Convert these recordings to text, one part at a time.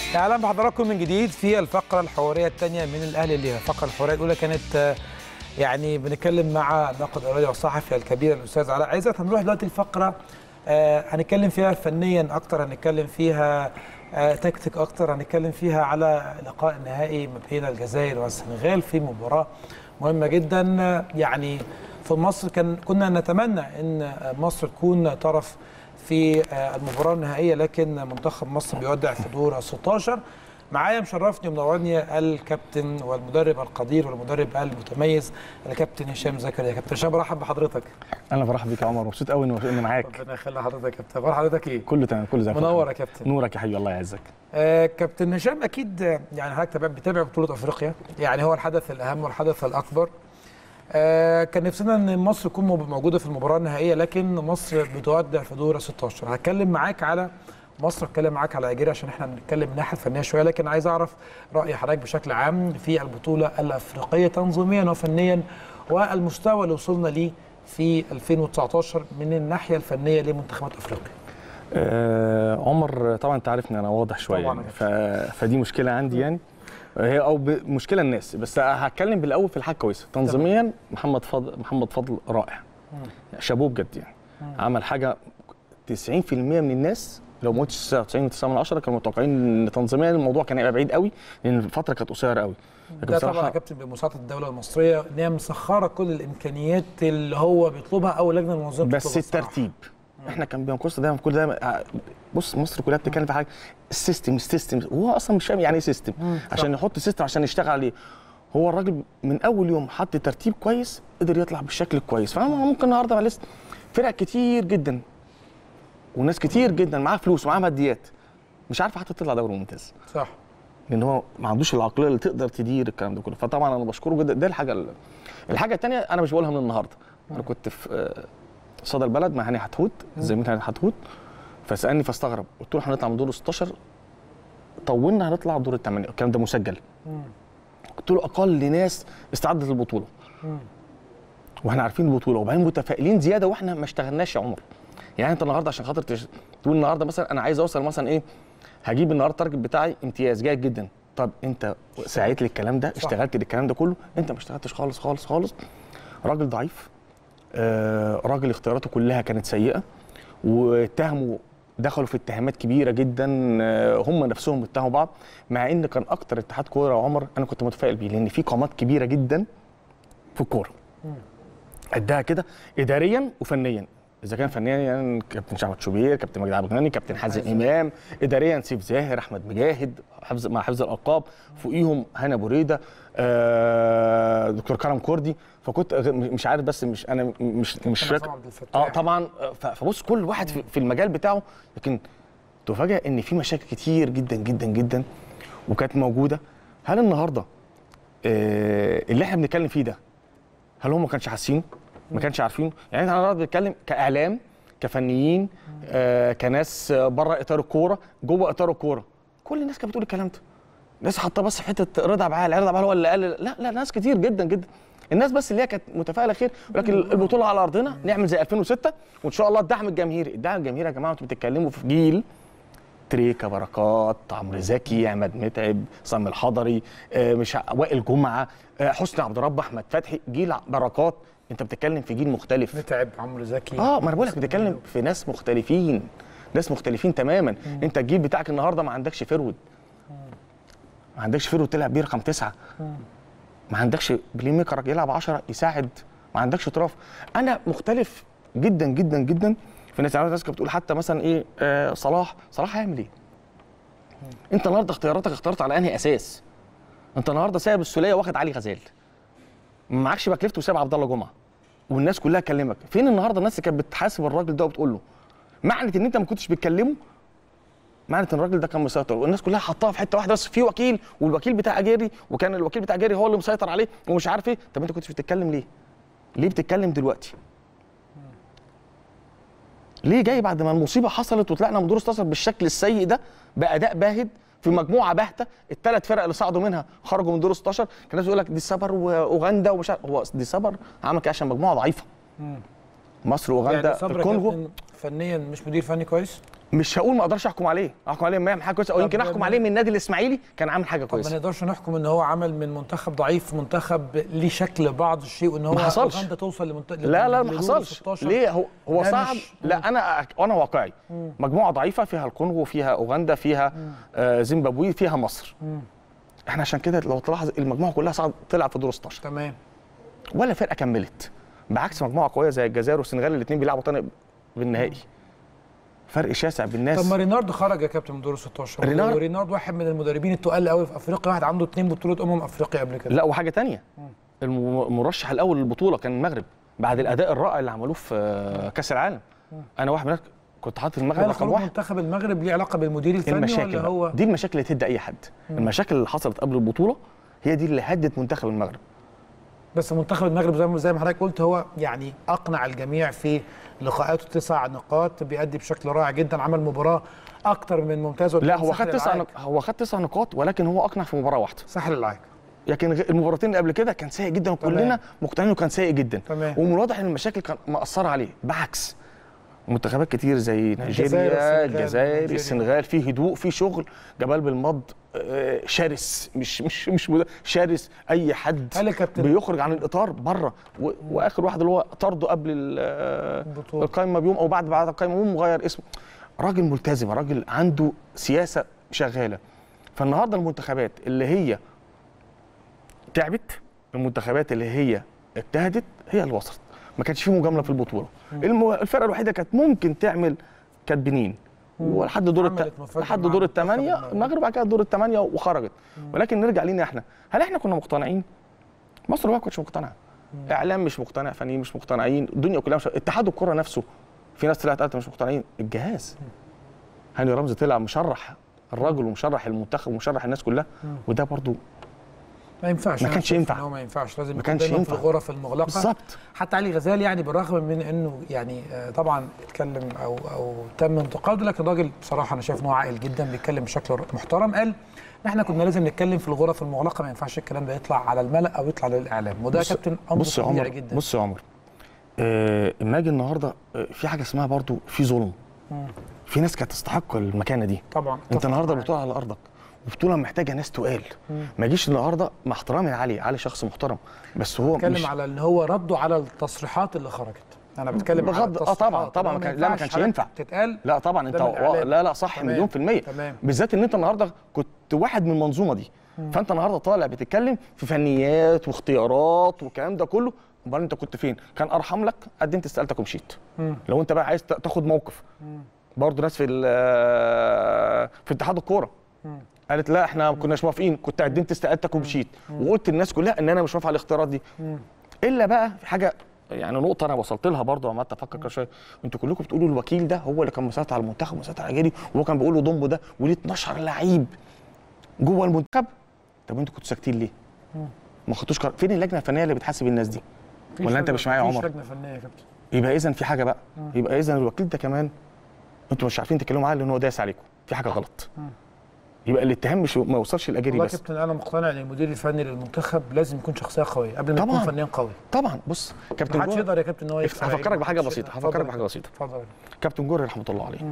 اهلا بحضراتكم من جديد في الفقره الحواريه الثانيه من الاهلي اللي الفقره الحواريه الاولى كانت آه، يعني بنتكلم مع ناقد الرياضي والصحفي الكبير الاستاذ علاء عزت هنروح دلوقتي الفقره آه، هنتكلم فيها فنيا اكتر هنتكلم فيها آه، تكتيك اكتر هنتكلم فيها على لقاء النهائي ما بين الجزائر والسنغال في مباراه مهمه جدا آه، يعني في مصر كان كنا نتمنى ان مصر تكون طرف في آه، المباراه النهائيه لكن منتخب مصر بيودع في دور 16 معايا مشرفني ومنورني الكابتن والمدرب القدير والمدرب المتميز الكابتن هشام زكريا يا كابتن هشام برحب بحضرتك انا برحب بيك يا عمر مبسوط قوي اني اني معاك ربنا يخلي حضرتك يا كابتن اخبار حضرتك ايه كله تمام كله زي الفل. منور يا كابتن نورك يا حبيبي الله يعزك آه كابتن هشام اكيد آه، يعني حضرتك تابع- بتابع بطوله افريقيا يعني هو الحدث الاهم والحدث الاكبر آه كان نفسنا ان مصر تكون موب- موجوده في المباراه النهائيه لكن مصر بتودع في دور 16 هتكلم معاك على مصر هتكلم معاك على اجيري عشان احنا بنتكلم من الناحيه الفنيه شويه لكن عايز اعرف راي حضرتك بشكل عام في البطوله الافريقيه تنظيميا وفنيا والمستوى اللي وصلنا ليه في 2019 من الناحيه الفنيه لمنتخبات افريقيا آه عمر طبعا انت عارف ان انا واضح شويه طبعاً يعني يا ف... فدي مشكله عندي يعني هي او ب... مشكله الناس بس هتكلم بالاول في الحاجه كويسه تنظيميا محمد فضل محمد فضل رائع شابوه بجد يعني عمل حاجه 90% من الناس لو ما قلتش 99.9 من 10 كانوا متوقعين ان تنظيميا الموضوع كان هيبقى بعيد قوي لان الفتره كانت قصيره قوي لكن ده طبعا يا بصراحه كابتن بمساعده الدوله المصريه ان هي مسخره كل الامكانيات اللي هو بيطلبها او اللجنه المنظمه بس بتطلبها الصراحة. الترتيب احنا كان بينقصنا دايما في كل ده بص مصر كلها بتتكلم في حاجه السيستم السيستم وهو اصلا مش فاهم يعني ايه سيستم عشان يحط سيستم عشان يشتغل عليه هو الراجل من اول يوم حط ترتيب كويس قدر يطلع بالشكل الكويس فانا ممكن النهارده معلش فرق كتير جدا وناس كتير جدا معاها فلوس ومعاها ماديات مش عارفه حتى تطلع دوري ممتاز صح لان هو ما عندوش العقليه اللي تقدر تدير الكلام ده كله فطبعا انا بشكره جدا ده الحاجه ال- الحاجه الثانيه انا مش بقولها من النهارده انا كنت في آه، صدى البلد مع هاني حتحوت زميلي هاني حتحوت فسالني فاستغرب قلت له هنطلع من دور 16 طولنا هنطلع دور الثمانيه الكلام ده مسجل قلت له اقل ناس استعدت للبطوله واحنا عارفين البطوله وبعدين متفائلين زياده واحنا ما اشتغلناش يا عمر يعني انت النهارده عشان خاطر تش... تقول النهارده مثلا انا عايز اوصل مثلا ايه هجيب النهارده التارجت بتاعي امتياز جيد جدا طب انت سعيت للكلام ده اشتغلت للكلام ده كله انت ما اشتغلتش خالص خالص خالص راجل ضعيف آه راجل اختياراته كلها كانت سيئه واتهموا دخلوا في اتهامات كبيره جدا آه، هم نفسهم اتهموا بعض مع ان كان اكتر اتحاد كوره يا عمر انا كنت متفائل بيه لان في قامات كبيره جدا في الكوره قدها كده اداريا وفنيا اذا كان فنيا يعني كابتن شعبت شوبير كابتن مجدي عبد الغني كابتن حازم امام اداريا سيف زاهر احمد مجاهد حفظ مع حفظ الالقاب فوقيهم هنا بريده آه دكتور كرم كردي فكنت غ- مش عارف بس مش انا مش مش كابتن فاكر عصام عبد الفتاح. اه طبعا ف- فبص كل واحد في, في المجال بتاعه لكن تفاجئ ان في مشاكل كتير جدا جدا جدا وكانت موجوده هل النهارده آه اللي احنا بنتكلم فيه ده هل هم ما كانش حاسينه؟ ما كانش عارفينه؟ يعني احنا النهارده بنتكلم كاعلام كفنيين آه كناس آه، بره اطار الكوره جوه اطار الكوره كل الناس كانت بتقول الكلام ده الناس حاطه بس في حته رضا بعال رضا بعال هو اللي قال لا لا ناس كتير جدا جدا الناس بس اللي هي كانت متفائله خير ولكن البطوله على ارضنا نعمل زي 2006 وان شاء الله الدعم الجماهيري الدعم الجماهيري يا جماعه انتوا بتتكلموا في جيل تريكا بركات عمرو زكي عماد متعب صم الحضري آه، مش ع- وائل جمعه آه، حسني عبد رب احمد فتحي جيل ع- بركات انت بتتكلم في جيل مختلف متعب عمرو زكي اه ما انا بقول لك بتتكلم في ناس مختلفين ناس مختلفين تماما انت الجيل بتاعك النهارده ما عندكش فرود ما عندكش فرود تلعب بيه رقم تسعه ما عندكش بلاي ميكر يلعب 10 يساعد ما عندكش اطراف انا مختلف جدا جدا جدا في ناس يعني ناس كانت بتقول حتى مثلا ايه آه صلاح صلاح هيعمل ايه؟ انت النهارده اختياراتك اخترت على انهي اساس؟ انت النهارده سايب السوليه واخد علي غزال ما معكش باك ليفت وسايب عبد الله جمعه والناس كلها تكلمك فين النهارده الناس اللي كانت بتحاسب الراجل ده وبتقول له معنى ان انت ما كنتش بتكلمه معنى ان الراجل ده كان مسيطر والناس كلها حطاها في حته واحده بس في وكيل والوكيل بتاع اجيري وكان الوكيل بتاع اجيري هو اللي مسيطر عليه ومش عارف ايه طب انت كنتش بتتكلم ليه ليه بتتكلم دلوقتي ليه جاي بعد ما المصيبه حصلت وطلعنا من دور 16 بالشكل السيء ده باداء باهت في مجموعه باهته الثلاث فرق اللي صعدوا منها خرجوا من دور 16 كان الناس يقول لك دي سبر واوغندا ومش عارف هو دي سبر عمل كده عشان مجموعه ضعيفه مصر واوغندا يعني صبري الكونغو كابتن فنيا مش مدير فني كويس مش هقول ما اقدرش احكم عليه احكم عليه ما يعمل حاجه كويسه او طب يمكن احكم ما- عليه من النادي الاسماعيلي كان عامل حاجه طب ما كويسه نقدرش نحكم ان هو عمل من منتخب ضعيف منتخب ليه شكل بعض الشيء وان هو ما حصلش. اوغندا توصل لمنتخب لا لا ما حصلش ليه هو هو ده صعب مش- لا انا انا واقعي مجموعه ضعيفه فيها الكونغو فيها اوغندا فيها آه زيمبابوي فيها مصر احنا عشان كده لو تلاحظ المجموعه كلها صعد طلع في دور 16 تمام ولا فرقه كملت بعكس مجموعه قويه زي الجزائر والسنغال الاثنين بيلعبوا تاني بالنهائي فرق شاسع بالناس طب ما رينارد خرج يا كابتن من دور 16 رينارد- رينارد واحد من المدربين التقال قوي في افريقيا واحد عنده اثنين بطولات امم افريقيا قبل كده لا وحاجه تانية الم- المرشح الاول للبطوله كان المغرب بعد الاداء الرائع اللي عملوه في آه، كاس العالم انا واحد من الناس كنت حاطط المغرب هل رقم خروج واحد منتخب المغرب ليه علاقه بالمدير الفني المشاكل ولا بقى. هو دي المشاكل اللي تهد اي حد المشاكل اللي حصلت قبل البطوله هي دي اللي هدت منتخب المغرب بس منتخب المغرب زي ما زي ما حضرتك قلت هو يعني اقنع الجميع في لقاءاته تسع نقاط بيأدي بشكل رائع جدا عمل مباراه اكتر من ممتازه لا قدام هو ساحل خد تسع العاج. نق... هو خد تسع نقاط ولكن هو اقنع في مباراه واحده ساحل العاج لكن غ- المباراتين اللي قبل كده كان سيء جدا وكلنا تمام. مقتنعين انه كان سيء جدا تمام. ومن الواضح ان المشاكل كان مأثره عليه بعكس منتخبات كتير زي الجزائر نيجيريا والسنغال الجزائر ونيجيريا. السنغال في هدوء في شغل جبال بالمض آه، شرس مش مش مش مد- شرس اي حد هل يا كابتن- بيخرج عن الاطار بره و- واخر واحد اللي هو طرده قبل ال- آه، البطولة. القائمه بيوم او بعد بعد القائمه بيوم مغير اسمه راجل ملتزم راجل عنده سياسه شغاله فالنهارده المنتخبات اللي هي تعبت المنتخبات اللي هي اجتهدت هي اللي وصلت ما كانش في مجامله في البطوله المو... الفرقه الوحيده كانت ممكن تعمل كانت بنين ولحد دور الت... عملت مفاجأة لحد مع دور منتخب الثمانيه المغرب. المغرب بعد كده دور الثمانيه وخرجت ولكن نرجع لينا احنا هل احنا كنا مقتنعين؟ مصر ما كانتش مقتنعه اعلام مش مقتنع فنيين مش مقتنعين الدنيا كلها مش اتحاد الكره نفسه في ناس طلعت قالت مش مقتنعين الجهاز هاني رمزي طلع مشرح الراجل ومشرح المنتخب ومشرح الناس كلها وده برضو ما ينفعش ما أنا كانش شايف ينفع. إن هو ما ينفعش لازم ما يكون كانش دايما ينفع. في الغرف المغلقه بالظبط حتى علي غزال يعني بالرغم من انه يعني آه، طبعا اتكلم او او تم انتقاده لكن راجل بصراحه انا شايف ان هو عاقل جدا بيتكلم بشكل محترم قال ان احنا كنا لازم نتكلم في الغرف المغلقه ما ينفعش الكلام ده يطلع على الملا او يطلع للاعلام وده يا بص- كابتن امر بص يا طبيعي عمر جدا بص يا عمر آه اما اجي النهارده آه، في حاجه اسمها برضو في ظلم في ناس كانت تستحق المكانه دي طبعا انت اتفق النهارده معاك. بطوله على ارضك وبطوله محتاجه ناس تقال ما يجيش النهارده مع احترامي لعلي علي شخص محترم بس هو بتكلم مش على ان هو ردوا على التصريحات اللي خرجت انا بتكلم على بغض- آه طبعا- التصريحات. طبعا إن هو ما كان- لا، ما ينفعش كانش حاجات ينفع. تتقال لا طبعا انت قدام الإعلام. لا لا صح تمام. مليون في المية تمام. بالذات ان انت النهارده كنت واحد من المنظومه دي فانت النهارده طالع بتتكلم في فنيات واختيارات والكلام ده كله امال انت كنت فين؟ كان ارحم لك قدمت استقالتك ومشيت لو انت بقى عايز تا- تاخد موقف برضه ناس في ال- في اتحاد الكوره قالت لا احنا ما كناش موافقين كنت قدمت استقالتك ومشيت وقلت للناس كلها ان انا مش موافق على الاختيارات دي الا بقى في حاجه يعني نقطه انا وصلت لها برضه عملت افكر كده شويه انتوا كلكم بتقولوا الوكيل ده هو اللي كان مسيطر على المنتخب ومسيطر على جري وهو كان بيقول له ضمه ده وليه 12 لعيب جوه المنتخب طب انتوا كنتوا ساكتين ليه؟ ما خدتوش قرار فين اللجنه الفنيه اللي بتحاسب الناس دي؟ مفيش ولا انت لجنة- مش معايا يا مفيش عمر؟ لجنه فنيه يا كابتن يبقى اذا في حاجه بقى يبقى اذا الوكيل ده كمان انتوا مش عارفين تتكلموا معاه لان هو دايس عليكم في حاجه غلط يبقى الاتهام مش ما يوصلش لاجري والله يا بس كابتن انا مقتنع ان المدير الفني للمنتخب لازم يكون شخصيه قويه قبل ما يكون طبعاً. فنيا قوي طبعا بص كابتن ما حدش جورج يقدر يا كابتن ان هو يكسب هفكرك لعيب. بحاجة محدش بسيطة، يقدر. هفكرك اتفضل. بحاجة بسيطة. اتفضل كابتن جورج رحمه الله عليه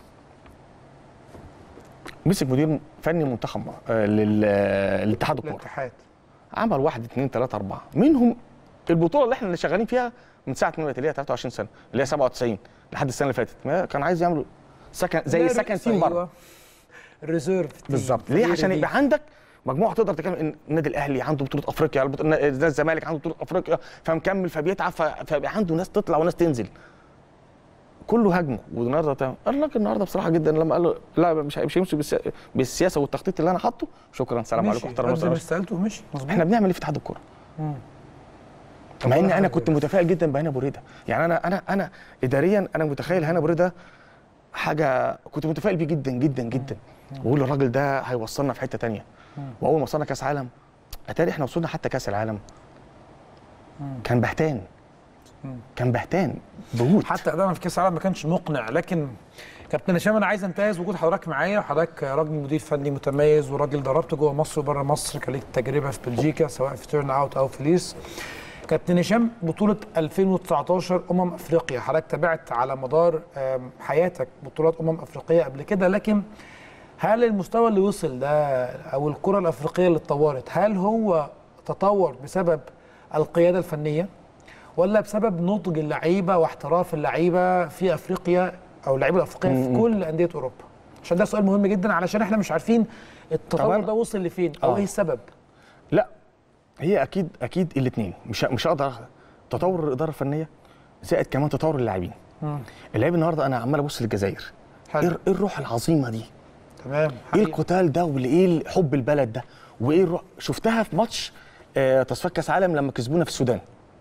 مسك مدير فني منتخب آه، لل- للاتحاد الكوره الاتحاد عمل واحد اثنين ثلاثة أربعة منهم البطولة اللي احنا اللي شغالين فيها من ساعة ما بقت اللي هي 23 سنة اللي هي 97 لحد السنة اللي فاتت ما كان عايز يعمل سكن زي سكن تيم بره الريزيرف تيم. بالظبط ليه فريق عشان ريليف. يبقى عندك مجموعه تقدر تتكلم ان النادي الاهلي عنده بطوله افريقيا البط- نادي الزمالك عنده بطوله افريقيا فمكمل فبيتعب ف- فبيبقى عنده ناس تطلع وناس تنزل كله هاجمه والنهارده تمام قال لك النهارده بصراحه جدا لما قال له لا مش مش هيمشي بالسيا- بالسياسه والتخطيط اللي انا حاطه شكرا سلام عليكم مشي. احترام قدم وسلام. استقالته ومشي مظبوط احنا بنعمل ايه في اتحاد الكوره؟ مع ان انا كنت متفائل جدا بهنا بوريده يعني انا انا انا اداريا انا متخيل هنا بوريده حاجه كنت متفائل بيه جدا جدا جدا واقول الراجل ده هيوصلنا في حته تانية واول ما وصلنا كاس عالم اتاري احنا وصلنا حتى كاس العالم كان بهتان كان بهتان ضغوط حتى ادائنا في كاس العالم ما كانش مقنع لكن كابتن هشام انا عايز انتهز وجود حضرتك معايا حضرتك راجل مدير فني متميز وراجل دربت جوه مصر وبره مصر كان ليك تجربه في بلجيكا سواء في تيرن اوت او في ليس كابتن هشام بطولة 2019 أمم أفريقيا حضرتك تابعت على مدار آم، حياتك بطولات أمم أفريقية قبل كده لكن هل المستوى اللي وصل ده أو الكرة الأفريقية اللي اتطورت هل هو تطور بسبب القيادة الفنية ولا بسبب نضج اللعيبة واحتراف اللعيبة في أفريقيا أو اللعيبة الأفريقية في كل أندية أوروبا عشان ده سؤال مهم جدا علشان احنا مش عارفين التطور طبعاً. ده وصل لفين أو آه. إيه السبب لا هي اكيد اكيد الاثنين مش مش هقدر أخ- تطور الاداره الفنيه زائد كمان تطور اللاعبين اللعيب النهارده انا عمال ابص للجزائر حلو. ايه إيه الروح العظيمه دي تمام ايه حقيقي. القتال ده وايه حب البلد ده وايه الروح شفتها في ماتش آه، تصفيات كاس عالم لما كسبونا في السودان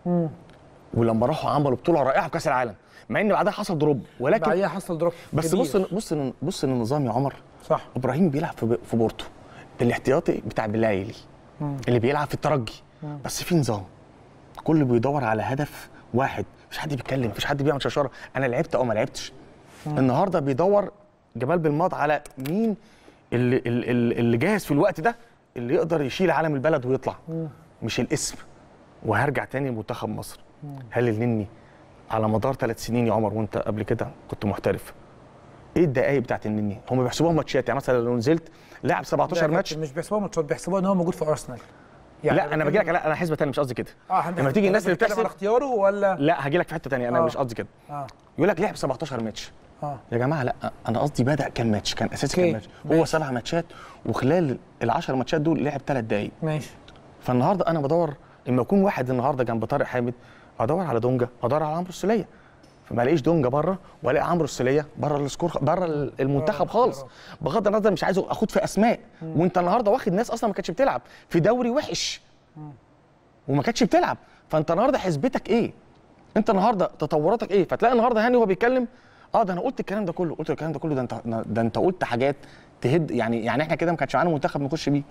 ولما راحوا عملوا بطوله رائعه في كاس العالم مع ان بعدها حصل دروب ولكن بعديها حصل دروب بس كبير. بص بص بص للنظام يا عمر صح ابراهيم بيلعب في في بورتو الاحتياطي بتاع بلايلي اللي بيلعب في الترجي بس في نظام كل بيدور على هدف واحد مفيش حد بيتكلم مفيش حد بيعمل شرشره انا لعبت او ما لعبتش النهارده بيدور جمال بالماضي على مين اللي اللي, اللي جاهز في الوقت ده اللي يقدر يشيل علم البلد ويطلع مش الاسم وهرجع تاني لمنتخب مصر هل النني على مدار ثلاث سنين يا عمر وانت قبل كده كنت محترف ايه الدقايق بتاعت النني هم بيحسبوها ماتشات يعني مثلا لو نزلت لعب 17 لا، ماتش مش بيحسبوها ماتشات بيحسبوها ان هو موجود في ارسنال لا انا باجي لك لا انا حسبه تاني مش قصدي كده اه لما تيجي الناس اللي بتتكلم على بتحسب اختياره ولا لا هاجي لك في حته تانية انا آه. مش قصدي كده اه يقول لك لعب 17 ماتش اه يا جماعه لا انا قصدي بدا كام ماتش كان اساسي أوكي، كام ماتش هو ماشي. سبع ماتشات وخلال ال 10 ماتشات دول لعب ثلاث دقائق ماشي فالنهارده انا بدور لما يكون واحد النهارده جنب طارق حامد ادور على دونجا ادور على عمرو السوليه فما الاقيش دونجا بره والاقي عمرو السوليه بره السكور بره المنتخب خالص بغض النظر مش عايز اخد في اسماء وانت النهارده واخد ناس اصلا ما كانتش بتلعب في دوري وحش وما كانتش بتلعب فانت النهارده حسبتك ايه انت النهارده تطوراتك ايه فتلاقي النهارده هاني وهو بيتكلم اه ده انا قلت الكلام ده كله قلت الكلام ده كله ده انت ده انت قلت حاجات تهد يعني يعني احنا كده ما كانش معانا منتخب نخش بيه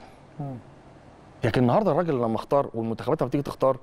لكن النهارده الراجل لما اختار والمنتخبات لما بتيجي تختار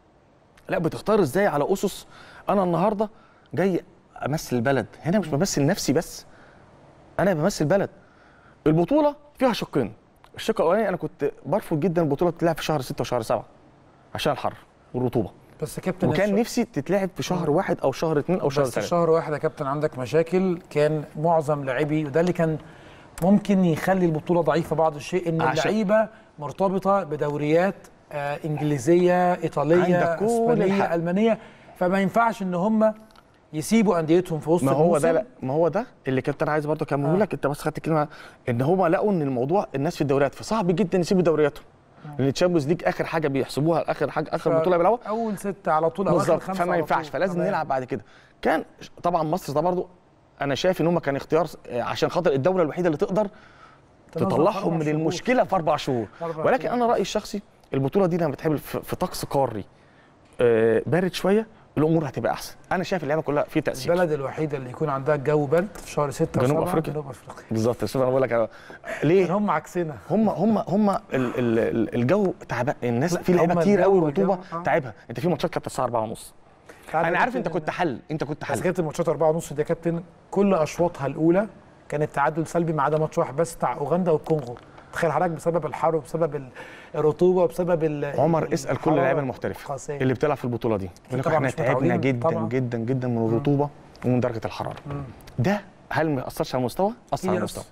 لا بتختار ازاي على اسس انا النهارده جاي امثل البلد هنا مش بمثل نفسي بس انا بمثل بلد البطوله فيها شقين الشق الاولاني انا كنت برفض جدا البطوله تتلعب في شهر 6 وشهر 7 عشان الحر والرطوبه بس يا كابتن وكان الش- نفسي تتلعب في شهر واحد او شهر اثنين او شهر بس ثلاثه شهر واحد يا كابتن عندك مشاكل كان معظم لاعبي وده اللي كان ممكن يخلي البطوله ضعيفه بعض الشيء ان عشان- اللعيبه مرتبطه بدوريات آه انجليزيه ايطاليه عندك كل اسبانيه الحق. المانيه فما ينفعش ان هم يسيبوا انديتهم في وسط ما هو الموسم. ده لا ما هو ده اللي كنت انا عايز برضه اكمله آه. لك انت بس خدت كلمه ان هم لقوا ان الموضوع الناس في الدوريات فصعب جدا يسيبوا دورياتهم لان الشامبيونز ليج اخر حاجه بيحسبوها اخر حاجه اخر بطوله بيلعبوها اول ست على طول او اخر بالظبط خمسه فما على ينفعش طول. فلازم تمام. نلعب بعد كده كان طبعا مصر ده برضه انا شايف ان هم كان اختيار آه، عشان خاطر الدوله الوحيده اللي تقدر تنظم في تطلعهم أربع من شهور. المشكله في اربع شهور أربع ولكن شهور. انا رايي الشخصي البطوله دي لما بتتعمل في في طقس قاري آه، بارد شويه الامور هتبقى احسن انا شايف اللعبه كلها في تاثير البلد الوحيده اللي يكون عندها الجو برد في شهر 6 جنوب وسبعة أفريقيا. جنوب افريقيا بالظبط شوف انا بقول لك أنا- كان ليه هم عكسنا هم هم هم ال- ال- ال- الجو تعبان الناس لا، في لعيبه هم كتير قوي الجو- رطوبه الجو- آه. تعبها انت في ماتشات كانت الساعه 4 ونص انا عارف انت كنت حل انت كنت بس حل كانت الماتشات 4 ونص دي يا كابتن كل اشواطها الاولى كانت تعادل سلبي ما عدا ماتش واحد بس بتاع اوغندا والكونغو تخيل حضرتك بسبب الحر وبسبب ال- الرطوبه وبسبب ال- عمر اسال كل الحرارة اللعيبه المحترفه القاسية. اللي بتلعب في البطوله دي يقول لك طبعاً احنا مش تعبنا متعودين، جدا طبعاً. جدا جدا من الرطوبه ومن درجه الحراره ده هل ما اثرش على المستوى؟ اثر على يأثر. المستوى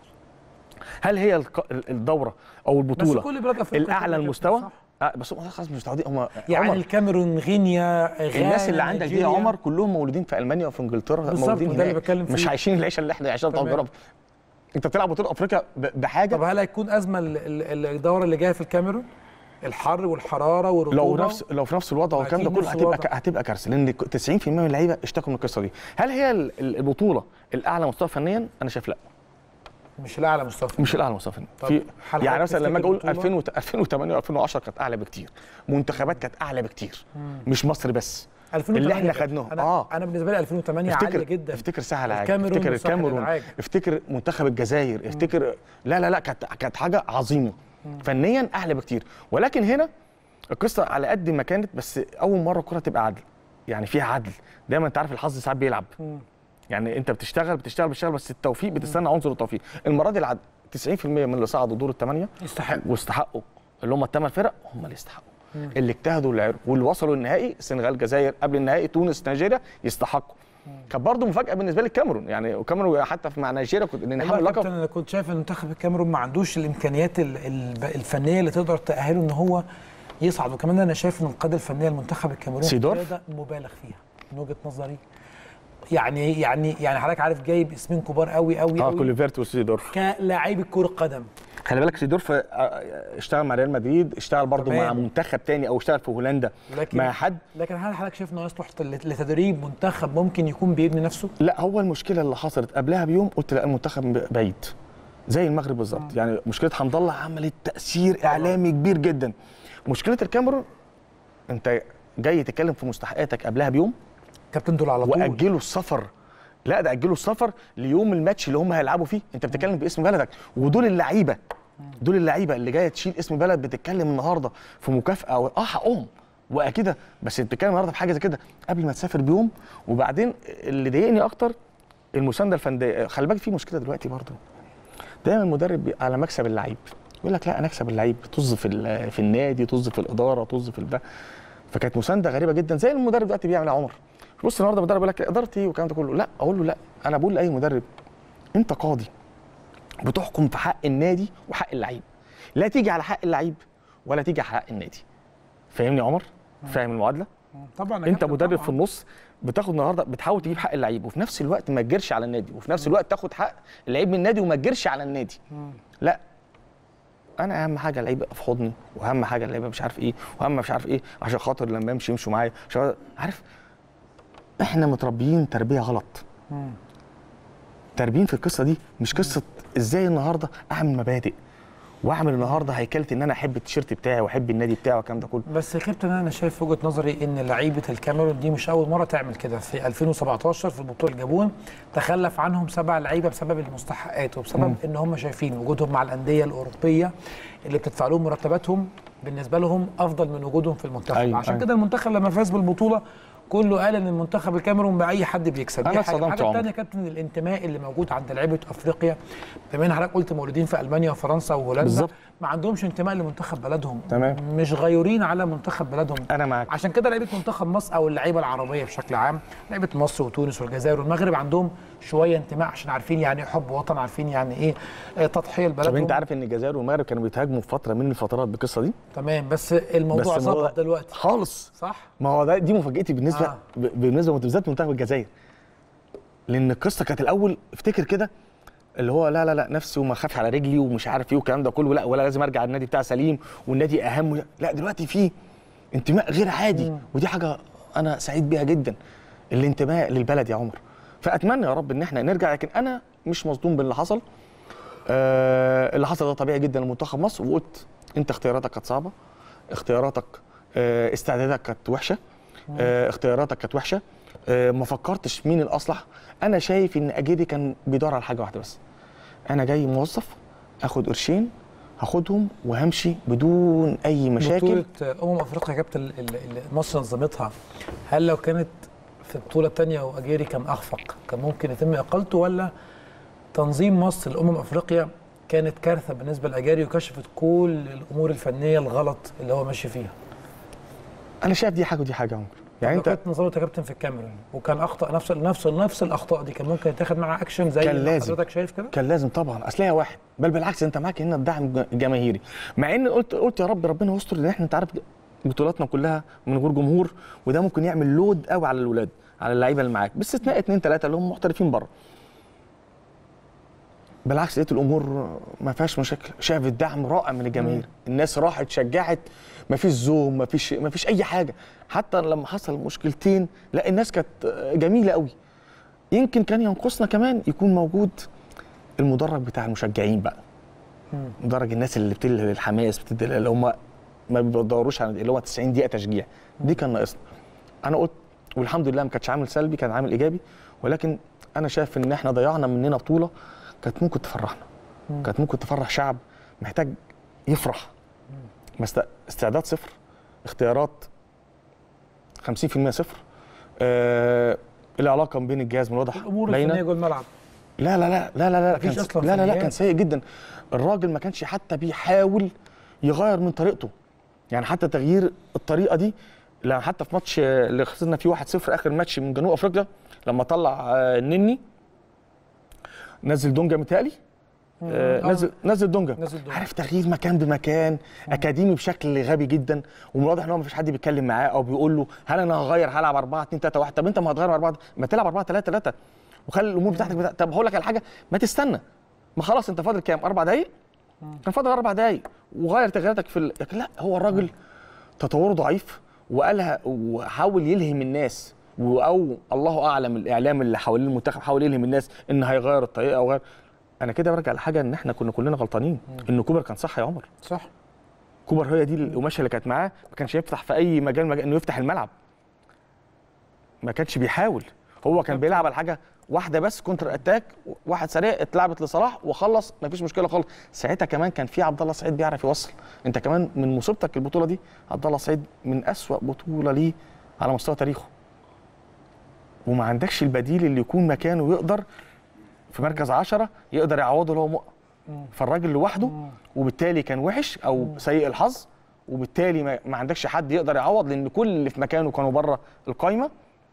هل هي الق- الدوره او بس البطوله كل بلاد افريقيا الاعلى كده يا المستوى؟ كابتن، صح؟ آه بس هم خلاص مش متعودين هم يعني عمر الكاميرون غينيا غانا الناس اللي عندك دي يا نيجيريا. عمر كلهم مولودين في المانيا وفي انجلترا بالظبط، مولودين وده اللي هناك بتكلم مش فيه. عايشين العيشه اللي احنا عايشينها بتاعت تمام. اوروبا انت بتلعب بطوله افريقيا ب- بحاجه طب هل هيكون ازمه ال- ال- الدوره اللي جايه في الكاميرون الحر والحراره والرطوبه لو نفس لو في نفس الوضع والكلام ده أكيد كله نفس هتبقى الوضع. ك- هتبقى كارثه لان 90% من اللعيبه اشتكوا من القصه دي هل هي ال- ال- البطوله الاعلى مستوى فنيا انا شايف لا مش الاعلى مستوى مش الاعلى مستوى فنيا طب في هل يعني حضرتك مثلا لما اجي اقول تفتكر 2000 وت- 2008 و2010 كانت اعلى بكتير منتخبات كانت اعلى بكتير مش مصر بس 2008 اللي احنا يا كابتن. خدناهم انا اه انا بالنسبه لي 2008 عاليه افتكر جدا افتكر سهل حاجه الكاميرون افتكر وسهل الكاميرون العاج. افتكر منتخب الجزائر افتكر لا لا لا كانت كانت حاجه عظيمه فنيا اعلى بكتير ولكن هنا القصه على قد ما كانت بس اول مره الكره تبقى عدل يعني فيها عدل دايما انت عارف الحظ ساعات بيلعب يعني انت بتشتغل بتشتغل بتشتغل بس التوفيق بتستنى عنصر التوفيق المره دي العدل 90% من اللي صعدوا دور الثمانيه يستحق واستحقوا اللي هم الثمان فرق هم اللي يستحقوا اللي اجتهدوا واللي عرفوا واللي وصلوا النهائي السنغال الجزائر قبل النهائي تونس نيجيريا يستحقوا كانت برضه مفاجاه بالنسبه لي الكاميرون يعني الكاميرون حتى في مع نيجيريا كنت ان والله نحمل يا لقب كابتن انا كنت شايف ان منتخب الكاميرون ما عندوش الامكانيات ال- ال- الفنيه اللي تقدر تاهله ان هو يصعد وكمان انا شايف ان القياده الفنيه لمنتخب الكاميرون سيدورف؟ قياده مبالغ فيها من وجهه نظري يعني يعني يعني حضرتك عارف جايب اسمين كبار قوي قوي اه قوي كوليفيرت وسيدورف كلاعيبه كره قدم خلي بالك سيدورف آه، اشتغل مع ريال مدريد اشتغل برضه تمام. مع منتخب تاني او اشتغل في هولندا لكن مع حد لكن هل حضرتك شايف انه يصلح لتدريب منتخب ممكن يكون بيبني نفسه؟ لا هو المشكله اللي حصلت قبلها بيوم قلت لا المنتخب بعيد زي المغرب بالظبط يعني مشكله حمد الله عملت تاثير اعلامي كبير جدا مشكله الكاميرون انت جاي تتكلم في مستحقاتك قبلها بيوم كابتن دول على طول واجلوا السفر لا ده اجلوا السفر ليوم الماتش اللي هم هيلعبوا فيه انت بتتكلم باسم بلدك ودول اللعيبه دول اللعيبه اللي جايه تشيل اسم بلد بتتكلم النهارده في مكافاه و- اه حقهم واكيد بس انت بتتكلم النهارده في حاجه زي كده قبل ما تسافر بيوم وبعدين اللي ضايقني اكتر المسانده الفنيه خلي بالك في مشكله دلوقتي برضه دايما المدرب بي- على مكسب اللعيب يقول لك لا انا اكسب اللعيب طز في ال- في النادي طز في الاداره طز في البتاع فكانت مسانده غريبه جدا زي المدرب دلوقتي بيعمل يا عمر بص النهارده المدرب يقول لك ادارتي والكلام ده كله لا اقول له لا انا بقول لاي مدرب انت قاضي بتحكم في حق النادي وحق اللعيب لا تيجي على حق اللعيب ولا تيجي على حق النادي فاهمني يا عمر فاهم المعادله طبعا يا انت كابتن مدرب طبعاً. في النص بتاخد النهارده بتحاول تجيب حق اللعيب وفي نفس الوقت ما تجرش على النادي وفي نفس الوقت تاخد حق اللعيب من النادي وما تجرش على النادي لا انا اهم حاجه اللعيب يبقى في حضني واهم حاجه اللعيبه مش عارف ايه واهم مش عارف ايه عشان خاطر لما يمشي يمشوا معايا عشان عارف احنا متربيين تربيه غلط تربيين في القصه دي مش قصه ازاي النهارده اعمل مبادئ واعمل النهارده هيكله ان انا احب التيشيرت بتاعي واحب النادي بتاعي والكلام ده كله بس يا كابتن انا شايف وجهه نظري ان لعيبه الكاميرون دي مش اول مره تعمل كده في 2017 في بطوله الجابون تخلف عنهم سبع لعيبه بسبب المستحقات وبسبب ان هم شايفين وجودهم مع الانديه الاوروبيه اللي بتدفع لهم مرتباتهم بالنسبه لهم افضل من وجودهم في المنتخب أيوة، عشان أيوة. كده المنتخب لما فاز بالبطوله كله قال ان المنتخب الكاميرون باي حد بيكسب أنا دي حاجه اتصدمت الحاجه يا الثانيه عمر. يا كابتن الانتماء اللي موجود عند لعيبه افريقيا بما ان حضرتك قلت مولودين في المانيا وفرنسا وهولندا بالظبط. ما عندهمش انتماء لمنتخب بلدهم تمام. مش غيورين على منتخب بلدهم انا معاك عشان كده لعيبه منتخب مصر او اللعيبه العربيه بشكل عام لعيبه مصر وتونس والجزائر والمغرب عندهم شويه انتماء عشان عارفين يعني ايه حب وطن عارفين يعني ايه آه، تضحيه طب لبلدهم انت عارف ان الجزائر والمغرب كانوا بيتهاجموا في فتره من الفترات بالقصه دي تمام بس الموضوع بس الموضوع- ظبط دلوقتي خالص صح ما هو ده دي مفاجاتي بالنسبه آه. آه. بالنسبه بالذات منتخب الجزائر لان القصه كانت الاول افتكر كده اللي هو لا لا لا نفسي وما اخافش على رجلي ومش عارف ايه والكلام ده كله لا ولا لازم ارجع النادي بتاعي سليم والنادي اهم لا دلوقتي في انتماء غير عادي ودي حاجه انا سعيد بيها جدا الانتماء للبلد يا عمر فاتمنى يا رب ان احنا نرجع لكن انا مش مصدوم باللي حصل آه اللي حصل ده طبيعي جدا لمنتخب مصر وقلت انت اختياراتك كانت صعبه اختياراتك آه استعداداتك كانت وحشه آه اختياراتك كانت وحشه آه ما فكرتش مين الاصلح انا شايف ان اجيري كان بيدور على حاجه واحده بس انا جاي موظف اخد قرشين هاخدهم وهمشي بدون اي مشاكل بطوله آه، امم افريقيا يا كابتن ال- ال- اللي مصر نظمتها هل لو كانت في بطوله تانية واجيري كان اخفق كان ممكن يتم اقالته ولا تنظيم مصر لامم افريقيا كانت كارثه بالنسبه لاجاري وكشفت كل الامور الفنيه الغلط اللي هو ماشي فيها انا شايف دي حاجه ودي حاجه يا عمر يعني انت كانت نظرت يا كابتن في الكاميرون وكان اخطا نفس نفس نفس الاخطاء دي كان ممكن يتاخد معاها اكشن زي كان ما لازم. حضرتك شايف كده كان لازم طبعا اصل هي واحد بل بالعكس انت معاك هنا الدعم ج- جماهيري مع ان قلت قلت يا رب ربنا يستر ان احنا انت عارف بطولاتنا كلها من غير جمهور وده ممكن يعمل لود قوي على الاولاد على اللعيبه اللي معاك باستثناء اثنين ثلاثه اللي هم محترفين بره بالعكس لقيت الامور ما فيهاش مشاكل شايف الدعم رائع من الجماهير الناس راحت شجعت ما فيش زوم ما فيش ما فيش اي حاجه حتى لما حصل مشكلتين لا الناس كانت جميله قوي يمكن كان ينقصنا كمان يكون موجود المدرج بتاع المشجعين بقى مدرج الناس اللي بتلهي الحماس بتدي اللي هم ما بيدوروش على اللي هو 90 دقيقه تشجيع دي كان ناقصنا انا قلت والحمد لله ما كانش عامل سلبي كان عامل ايجابي ولكن انا شايف ان احنا ضيعنا مننا بطوله كانت ممكن تفرحنا كانت ممكن تفرح شعب محتاج يفرح بس ده استعداد صفر اختيارات 50% صفر آه العلاقه ما بين الجهاز من الواضح الامور باينة. الفنيه جوه الملعب لا لا لا لا لا لا مفيش كان أصلاً لا لا لا فنيات. كان سيء جدا الراجل ما كانش حتى بيحاول يغير من طريقته يعني حتى تغيير الطريقه دي لما حتى في ماتش آه، اللي خسرنا فيه 1-0 اخر ماتش من جنوب افريقيا لما طلع آه، النني نزل دونجا متهيألي آه، آه. نزل نزل دونجا نزل دونجا. عارف تغيير مكان بمكان اكاديمي بشكل غبي جدا ومن الواضح ان هو مفيش حد بيتكلم معاه او بيقول له هل انا هغير هلعب 4 2 3 1 طب انت ما هتغير 4 ما تلعب 4 3 3 وخلي الامور بتاعتك بتاع... طب هقول لك على حاجه ما تستنى ما خلاص انت فاضل كام اربع دقايق كان فاضل اربع دقايق وغير تغييراتك في ال... لكن لا هو الراجل تطوره ضعيف وقالها وحاول يلهم الناس و- او الله اعلم الاعلام اللي حوالين المنتخب حاول يلهم الناس ان هيغير الطريقه او غير انا كده برجع لحاجه ان احنا كنا كلنا غلطانين ان كوبر كان صح يا عمر صح كوبر هي دي القماشه اللي كانت معاه ما كانش يفتح في اي مجال, مجال انه يفتح الملعب ما كانش بيحاول هو كان بيلعب على حاجه واحده بس كونتر اتاك واحد سريع اتلعبت لصلاح وخلص ما فيش مشكله خالص ساعتها كمان كان في عبد الله سعيد بيعرف يوصل انت كمان من مصيبتك البطوله دي عبد الله سعيد من اسوا بطوله ليه على مستوى تاريخه وما عندكش البديل اللي يكون مكانه يقدر في مركز عشرة يقدر يعوضه اللي هو مؤ فالراجل لوحده وبالتالي كان وحش او سيء الحظ وبالتالي ما, ما عندكش حد يقدر يعوض لان كل اللي في مكانه كانوا بره القايمه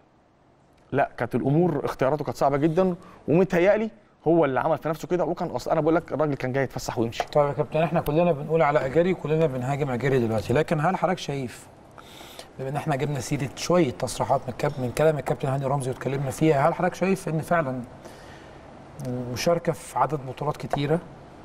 لا كانت الامور اختياراته كانت صعبه جدا ومتهيألي هو اللي عمل في نفسه كده وكان اصلا انا بقول لك الراجل كان جاي يتفسح ويمشي طيب يا كابتن احنا كلنا بنقول على اجاري وكلنا بنهاجم اجاري دلوقتي لكن هل حضرتك شايف بما ان احنا جبنا سيره شويه تصريحات من كاب من كلام الكابتن هاني رمزي واتكلمنا فيها هل حضرتك شايف ان فعلا المشاركه في عدد بطولات كتيره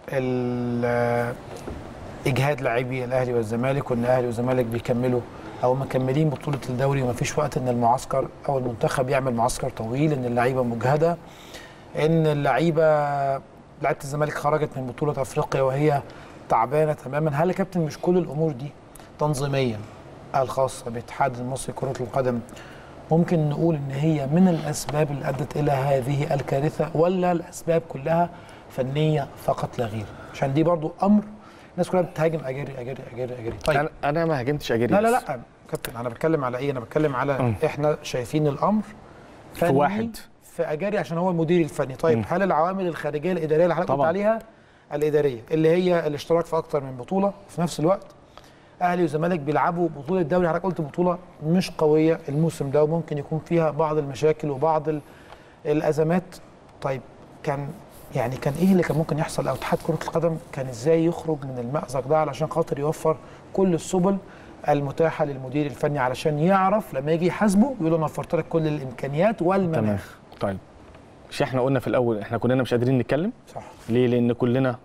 ال- اجهاد لاعبي الاهلي والزمالك وان الاهلي والزمالك بيكملوا او مكملين بطوله الدوري ومفيش وقت ان المعسكر او المنتخب يعمل معسكر طويل ان اللعيبه مجهده ان اللعيبه لعيبه الزمالك خرجت من بطوله افريقيا وهي تعبانه تماما هل يا كابتن مش كل الامور دي تنظيميا الخاصه باتحاد المصري لكره القدم ممكن نقول ان هي من الاسباب اللي ادت الى هذه الكارثه ولا الاسباب كلها فنيه فقط لا غير عشان دي برضو امر الناس كلها بتهاجم اجاري اجاري اجاري اجاري طيب انا انا ما هاجمتش اجري لا لا لا كابتن انا بتكلم على ايه انا بتكلم على مم. احنا شايفين الامر في واحد. في اجاري عشان هو المدير الفني طيب مم. هل العوامل الخارجيه الاداريه اللي حضرتك قلت طبعاً. عليها الاداريه اللي هي الاشتراك في اكتر من بطوله في نفس الوقت اهلي والزمالك بيلعبوا بطوله الدوري حضرتك قلت بطوله مش قويه الموسم ده وممكن يكون فيها بعض المشاكل وبعض ال- الازمات طيب كان يعني كان ايه اللي كان ممكن يحصل او اتحاد كره القدم كان ازاي يخرج من المأزق ده علشان خاطر يوفر كل السبل المتاحه للمدير الفني علشان يعرف لما يجي يحاسبه يقول له انا وفرت لك كل الامكانيات تمام والمناخ طيب مش احنا قلنا في الاول احنا كلنا مش قادرين نتكلم صح ليه لان كلنا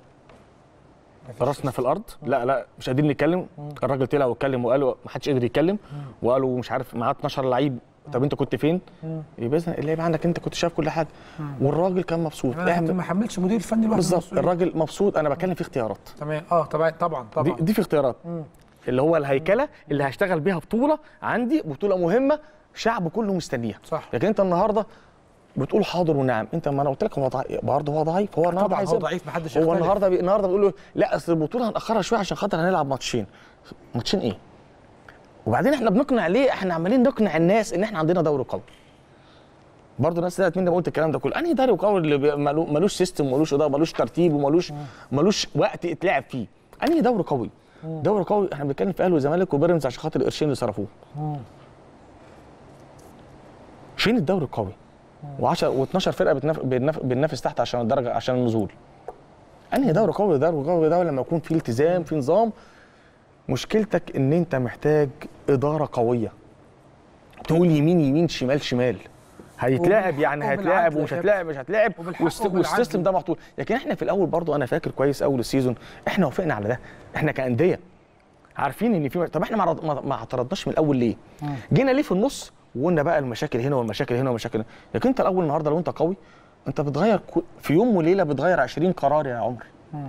مفيش راسنا في الارض لا لا مش قادرين نتكلم الراجل طلع واتكلم وقال ما حدش قدر يتكلم وقالوا مش عارف معاه 12 لعيب طب انت كنت فين؟ يبقى اذا اللعيب عندك انت كنت شايف كل حاجه والراجل كان مبسوط انا كنت اعمل ما حملش مدير الفني لوحده بالظبط المسؤولية. الراجل مبسوط انا بتكلم في اختيارات تمام اه طبعا طبعا دي, طبعا دي في اختيارات اللي هو الهيكله اللي هشتغل بيها بطوله عندي بطوله مهمه شعب كله مستنيها صح. لكن انت النهارده بتقول حاضر ونعم انت ما انا قلت لك هو ضعيف برضه هو ضعيف هو النهارده طبعا عايز هو يلعب. ضعيف محدش هو يختلف. النهارده بي... النهارده بيقول له لا اصل البطوله هنأخرها شويه عشان خاطر هنلعب ماتشين ماتشين ايه؟ وبعدين احنا بنقنع ليه؟ احنا عمالين نقنع الناس ان احنا عندنا دوري قوي برضه الناس طلعت مني قلت الكلام ده كله انهي دوري قوي اللي بي- مالو- ملوش سيستم وملوش اداره ملوش ترتيب وملوش ملوش وقت يتلعب فيه انهي دوري قوي دوري قوي احنا بنتكلم في اهلي والزمالك وبيراميدز عشان خاطر القرشين اللي صرفوه فين الدوري القوي و10 و12 فرقه بتنف... بتنف... بتنافس تحت عشان الدرجه عشان النزول انهي دوري قوي دوري قوي ده لما يكون في التزام في نظام مشكلتك ان انت محتاج اداره قويه تقول يمين يمين شمال شمال هيتلاعب وبالحق يعني وبالعدل هيتلاعب يا ومش كابتن. هتلاعب مش هتلاعب وبالحق والست- وبالعدل. والسيستم ده محطوط لكن احنا في الاول برضو انا فاكر كويس اول السيزون احنا وافقنا على ده احنا كانديه عارفين ان في طب احنا ما رض- ما- ما اعترضناش من الاول ليه؟ جينا ليه في النص وقلنا بقى المشاكل هنا والمشاكل هنا والمشاكل هنا لكن انت الاول النهارده لو انت قوي انت بتغير كو- في يوم وليله بتغير 20 قرار يا عمر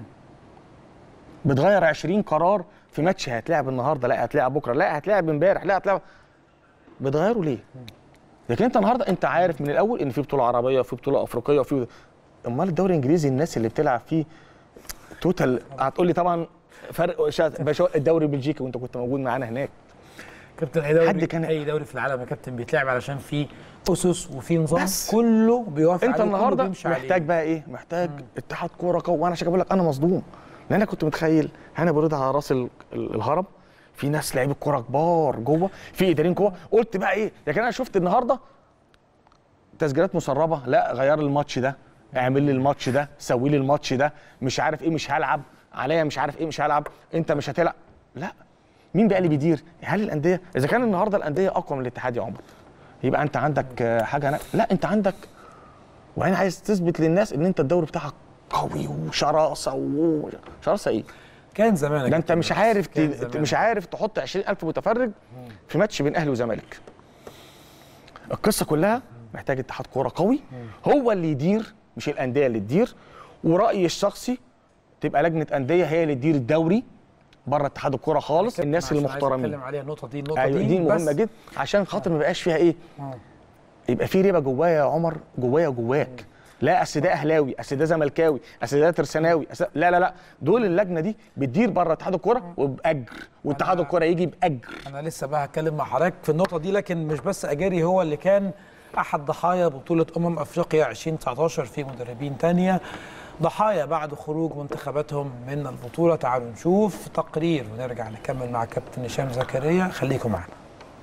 بتغير 20 قرار في ماتش هتلاعب النهارده لا هتلاعب بكره لا هتلاعب امبارح لا هتلاعب بتغيروا ليه؟ لكن انت النهارده انت عارف من الاول ان في بطوله عربيه وفي بطوله افريقيه وفي امال الدوري الانجليزي الناس اللي بتلعب فيه توتال هتقول لي طبعا فرق شا- باشا الدوري البلجيكي وانت كنت موجود معانا هناك كابتن اي دوري حد كان- اي دوري في العالم يا كابتن بيتلعب علشان فيه اسس وفيه نظام بس. كله بيوافق انت عليه وكله النهارده بيمشي محتاج عليه. بقى ايه محتاج اتحاد كوره قوي وانا عشان كده بقول لك انا مصدوم لان انا كنت متخيل هاني بريد على راس ال- ال- الهرم في ناس لعيبه كوره كبار جوه في اداريين جوه قلت بقى ايه لكن انا شفت النهارده تسجيلات مسربه لا غير لي الماتش ده اعمل لي الماتش ده سوي لي الماتش ده مش عارف ايه مش هلعب عليا مش عارف ايه مش هلعب انت مش هتلعب لا مين بقى اللي بيدير هل الانديه اذا كان النهارده الانديه اقوى من الاتحاد يا عمر يبقى انت عندك آه، حاجه أنا... لا انت عندك وبعدين عايز تثبت للناس ان انت الدوري بتاعك قوي وشراسه و... شراسه ايه كان زمان يا ده انت كابتن مش بس. عارف ت... كان زمان. مش عارف تحط 20000 متفرج في ماتش بين اهلي وزمالك القصه كلها محتاج اتحاد كوره قوي هو اللي يدير مش الانديه اللي تدير ورايي الشخصي تبقى لجنه انديه هي اللي تدير الدوري بره اتحاد الكوره خالص الناس عشان اللي عايز محترمين اتكلم عليها النقطه دي النقطه ايوه دي دي بس مهمه جدا عشان خاطر ما يبقاش فيها ايه آه. يبقى في ريبه جوايا يا عمر جوايا جواك لا اصل ده اهلاوي اصل ده زملكاوي اصل ده ترساناوي أصل لا لا لا دول اللجنه دي بتدير بره اتحاد الكوره وباجر واتحاد أنا- الكوره يجي باجر انا لسه بقى هتكلم مع حضرتك في النقطه دي لكن مش بس اجاري هو اللي كان احد ضحايا بطوله امم افريقيا 2019 في مدربين تانية ضحايا بعد خروج منتخباتهم من البطوله تعالوا نشوف تقرير ونرجع نكمل مع كابتن هشام زكريا خليكم معنا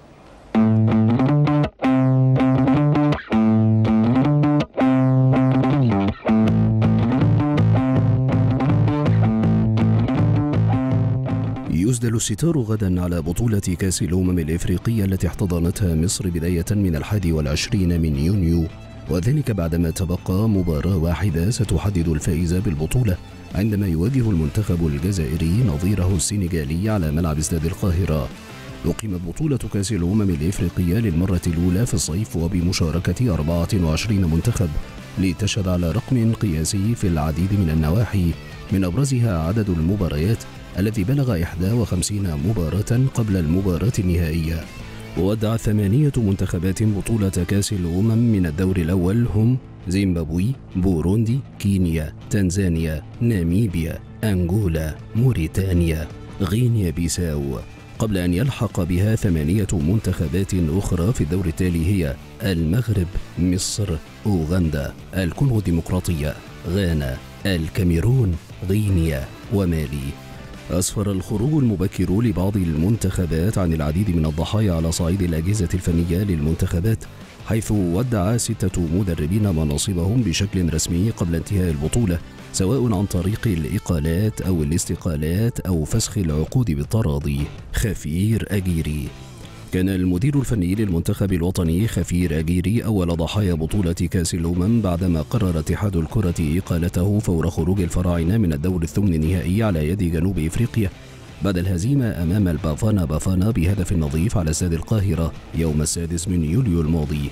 يسدل الستار غدا على بطولة كأس الأمم الإفريقية التي احتضنتها مصر بداية من الحادي والعشرين من يونيو وذلك بعدما تبقى مباراة واحدة ستحدد الفائز بالبطولة عندما يواجه المنتخب الجزائري نظيره السنغالي على ملعب استاد القاهرة أقيمت بطولة كأس الأمم الإفريقية للمرة الأولى في الصيف وبمشاركة 24 منتخب لتشهد على رقم قياسي في العديد من النواحي من أبرزها عدد المباريات الذي بلغ 51 مباراة قبل المباراة النهائية وودع ثمانية منتخبات بطولة كأس الأمم من الدور الأول هم زيمبابوي، بوروندي، كينيا، تنزانيا، ناميبيا، أنغولا، موريتانيا، غينيا بيساو قبل أن يلحق بها ثمانية منتخبات أخرى في الدور التالي هي المغرب، مصر، أوغندا، الكونغو الديمقراطية، غانا، الكاميرون، غينيا ومالي أسفر الخروج المبكر لبعض المنتخبات عن العديد من الضحايا على صعيد الأجهزة الفنية للمنتخبات حيث ودع ستة مدربين مناصبهم بشكل رسمي قبل انتهاء البطولة سواء عن طريق الإقالات أو الاستقالات أو فسخ العقود بالتراضي خفير أجيري كان المدير الفني للمنتخب الوطني خفير أجيري أول ضحايا بطولة كأس الأمم بعدما قرر اتحاد الكرة إقالته فور خروج الفراعنة من الدور الثمن النهائي على يد جنوب إفريقيا بعد الهزيمة أمام البافانا بافانا بهدف نظيف على استاد القاهرة يوم السادس من يوليو الماضي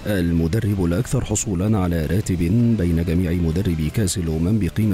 المدرب الأكثر حصولا على راتب بين جميع مدربي كأس الأمم بقيمة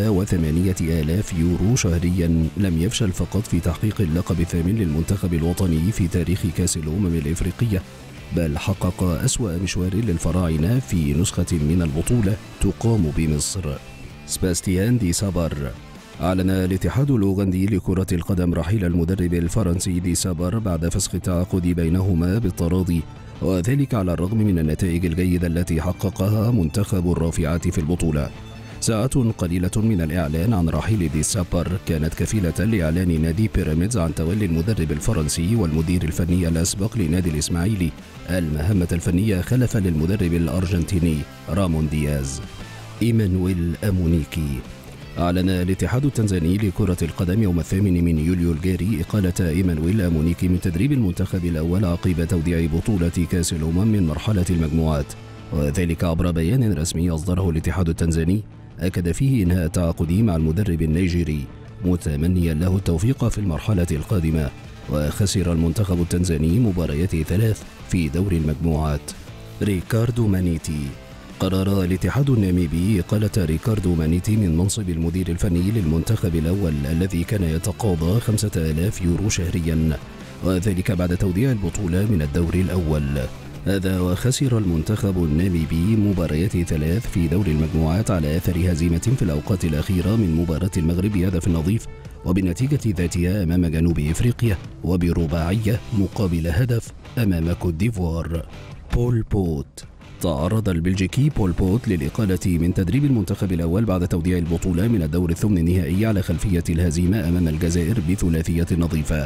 108 آلاف يورو شهريا لم يفشل فقط في تحقيق اللقب الثامن للمنتخب الوطني في تاريخ كأس الأمم الإفريقية بل حقق أسوأ مشوار للفراعنة في نسخة من البطولة تقام بمصر سباستيان دي سابر أعلن الاتحاد الأوغندي لكرة القدم رحيل المدرب الفرنسي دي سابر بعد فسخ التعاقد بينهما بالتراضي وذلك على الرغم من النتائج الجيدة التي حققها منتخب الرافعات في البطولة ساعات قليلة من الإعلان عن رحيل دي سابر كانت كفيلة لإعلان نادي بيراميدز عن تولي المدرب الفرنسي والمدير الفني الأسبق لنادي الإسماعيلي المهمة الفنية خلفا للمدرب الأرجنتيني رامون دياز إيمانويل أمونيكي أعلن الاتحاد التنزاني لكرة القدم يوم الثامن من يوليو الجاري إقالة إيمانويل أمونيكي من تدريب المنتخب الأول عقب توديع بطولة كأس الأمم من مرحلة المجموعات وذلك عبر بيان رسمي أصدره الاتحاد التنزاني أكد فيه إنهاء تعاقده مع المدرب النيجيري متمنيا له التوفيق في المرحلة القادمة وخسر المنتخب التنزاني مباريات ثلاث في دور المجموعات ريكاردو مانيتي قرر الاتحاد الناميبي إقالة ريكاردو مانيتي من منصب المدير الفني للمنتخب الأول الذي كان يتقاضى خمسة آلاف يورو شهريا وذلك بعد توديع البطولة من الدور الأول هذا وخسر المنتخب الناميبي مباريات ثلاث في دور المجموعات على أثر هزيمة في الأوقات الأخيرة من مباراة المغرب بهدف نظيف وبالنتيجة ذاتها أمام جنوب إفريقيا وبرباعية مقابل هدف أمام كوت ديفوار بول بوت تعرض البلجيكي بول بوت للإقالة من تدريب المنتخب الأول بعد توديع البطولة من الدور الثمن النهائي على خلفية الهزيمة أمام الجزائر بثلاثية نظيفة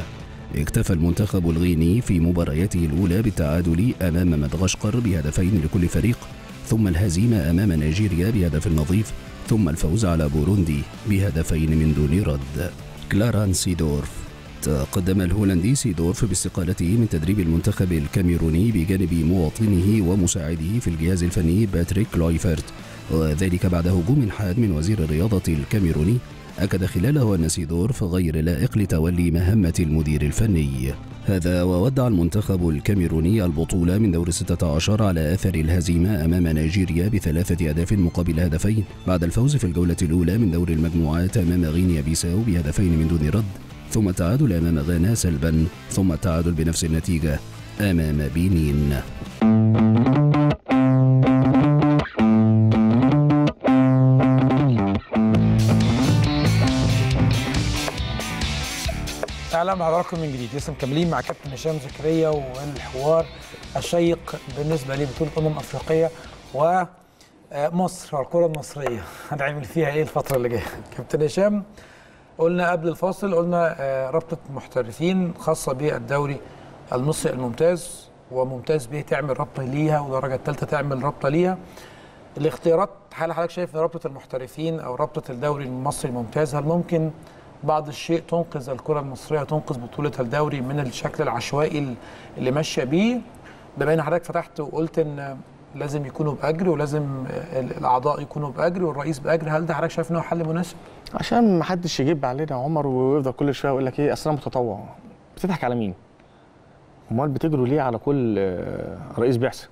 اكتفى المنتخب الغيني في مبارياته الأولى بالتعادل أمام مدغشقر بهدفين لكل فريق ثم الهزيمة أمام نيجيريا بهدف نظيف ثم الفوز على بوروندي بهدفين من دون رد كلاران سيدورف تقدم الهولندي سيدورف باستقالته من تدريب المنتخب الكاميروني بجانب مواطنه ومساعده في الجهاز الفني باتريك لويفرت وذلك بعد هجوم حاد من وزير الرياضة الكاميروني أكد خلاله أن سيدورف غير لائق لتولي مهمة المدير الفني هذا وودع المنتخب الكاميروني البطولة من دور 16 على أثر الهزيمة أمام نيجيريا بثلاثة أهداف مقابل هدفين بعد الفوز في الجولة الأولى من دور المجموعات أمام غينيا بيساو بهدفين من دون رد ثم التعادل أمام غانا سلبا ثم التعادل بنفس النتيجة أمام بينين اهلا بحضراتكم من جديد لسه مكملين مع كابتن هشام زكريا والحوار الشيق بالنسبه لبطوله امم افريقيه ومصر والكره المصريه هنعمل فيها ايه الفتره اللي جايه كابتن هشام قلنا قبل الفاصل قلنا آه، رابطه محترفين خاصه بالدوري المصري الممتاز وممتاز به تعمل رابطه ليها والدرجه الثالثه تعمل رابطه ليها الاختيارات هل حضرتك شايف ان رابطه المحترفين او رابطه الدوري المصري الممتاز هل ممكن بعض الشيء تنقذ الكره المصريه تنقذ بطوله الدوري من الشكل العشوائي اللي ماشيه بيه بما ان حضرتك فتحت وقلت ان لازم يكونوا باجر ولازم الاعضاء يكونوا باجر والرئيس باجر هل ده حضرتك شايف انه حل مناسب؟ عشان ما حدش يجيب علينا يا عمر ويفضل كل شويه يقول لك ايه اصل انا متطوع بتضحك على مين؟ امال بتجروا ليه على كل آه، رئيس بعثه؟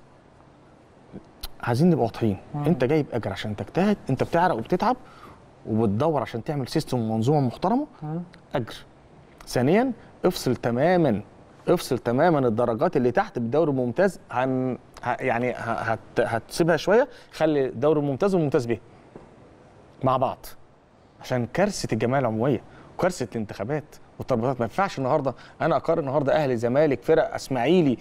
عايزين نبقى واضحين انت جايب اجر عشان تجتهد انت بتعرق وبتتعب وبتدور عشان تعمل سيستم ومنظومه محترمه اجر ثانيا افصل تماما افصل تماما الدرجات اللي تحت بالدوري الممتاز هن ه- يعني ه- هت... هتسيبها شويه خلي الدوري الممتاز والممتاز به مع بعض عشان كارثه الجمعيه العموميه وكارثه الانتخابات والتربيطات ما ينفعش النهارده انا اقارن النهارده اهلي زمالك فرق اسماعيلي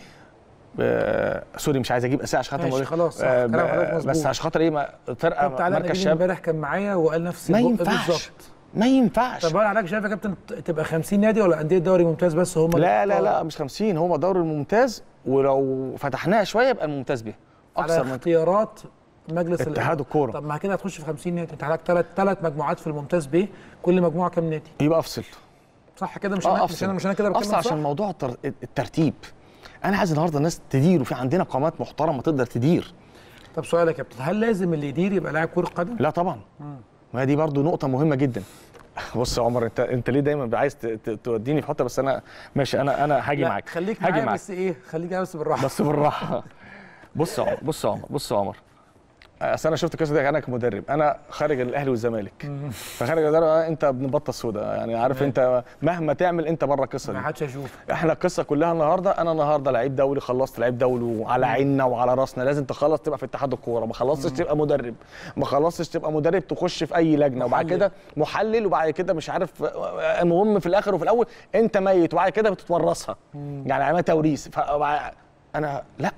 آه سوري مش عايز اجيب اسامي عشان خاطر ماشي، ما أقول- خلاص، صح، آه، كلام حضرتك بس مظبوط. عشان خاطر ايه ما- فرقه طب تعالى مركز نجيب شاب امبارح كان معايا وقال نفس ما البق ينفعش بالظبط. ما ينفعش طب هل حضرتك شايف يا كابتن تبقى 50 نادي ولا انديه دوري ممتاز بس هم لا لا لا مش 50 هو دوري الممتاز ولو فتحناها شويه يبقى الممتاز به على اكثر من اختيارات مجلس اتحاد الإدارة. الكورة. طب ما كده هتخش في 50 نادي انت عندك ثلاث ثلاث مجموعات في الممتاز ب كل مجموعه كام نادي يبقى افصل صح كده مش اه أنا مش افصل انا مش انا كده بتكلم افصل صح؟ عشان موضوع التر... الترتيب انا عايز النهارده الناس تدير وفي عندنا قامات محترمه تقدر تدير طب سؤال يا كابتن هل لازم اللي يدير يبقى لاعب كره قدم؟ لا طبعا ما دي برضو نقطه مهمه جدا بص يا عمر انت انت ليه دايما عايز ت- ت- توديني في حته بس انا ماشي انا انا هاجي لا، معاك خليك هاجي معايا معاك بس ايه خليك معايا بس بالراحه بس بالراحه بص يا عمر بص يا عمر بص يا عمر اصل انا شفت القصه دي انا كمدرب انا خارج الاهلي والزمالك فخارج الاداره انت ابن بطه السوداء يعني عارف انت مهما تعمل انت بره القصه ما دي حدش هيشوف احنا القصه كلها النهارده انا النهارده لعيب دولي خلصت لعيب دولي وعلى عيننا وعلى راسنا لازم تخلص تبقى في اتحاد الكوره ما خلصتش تبقى مدرب ما خلصتش تبقى مدرب تخش في اي لجنه وبعد محلل. كده محلل وبعد كده مش عارف المهم في الاخر وفي الاول انت ميت وبعد كده بتتورثها يعني عمليه توريث فبع- انا لا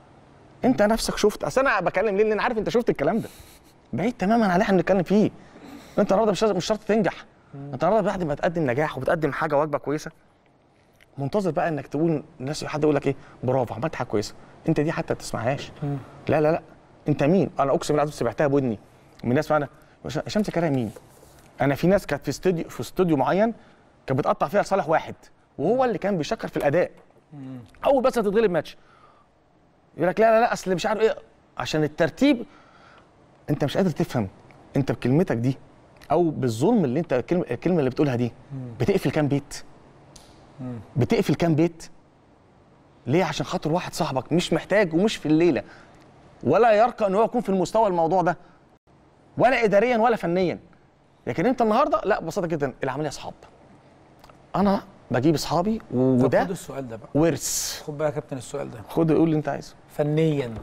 انت نفسك شفت اصل انا بكلم ليه لان انا عارف انت شفت الكلام ده بعيد تماما عن اللي احنا بنتكلم فيه انت النهارده مش لازم- مش شرط تنجح انت النهارده بعد ما تقدم نجاح وبتقدم حاجه وجبه كويسه منتظر بقى انك تقول الناس حد يقول لك ايه برافو عملت حاجه كويسه انت دي حتى ما تسمعهاش لا لا لا انت مين انا اقسم بالله سمعتها بودني من ناس معانا هشام زكريا مين انا في ناس كانت في استوديو في استوديو معين كانت بتقطع فيها لصالح واحد وهو اللي كان بيشكر في الاداء اول بس هتتغلب ماتش يقول لك لا لا لا اصل مش عارف ايه عشان الترتيب انت مش قادر تفهم انت بكلمتك دي او بالظلم اللي انت الكلمه, الكلمة اللي بتقولها دي بتقفل كام بيت بتقفل كام بيت ليه عشان خاطر واحد صاحبك مش محتاج ومش في الليله ولا يرقى ان هو يكون في المستوى الموضوع ده ولا اداريا ولا فنيا لكن انت النهارده لا ببساطه جدا العمليه اصحاب انا بجيب اصحابي طب وده خد السؤال ده بقى ورث خد بقى يا كابتن السؤال ده خد قول اللي انت عايزه فنيا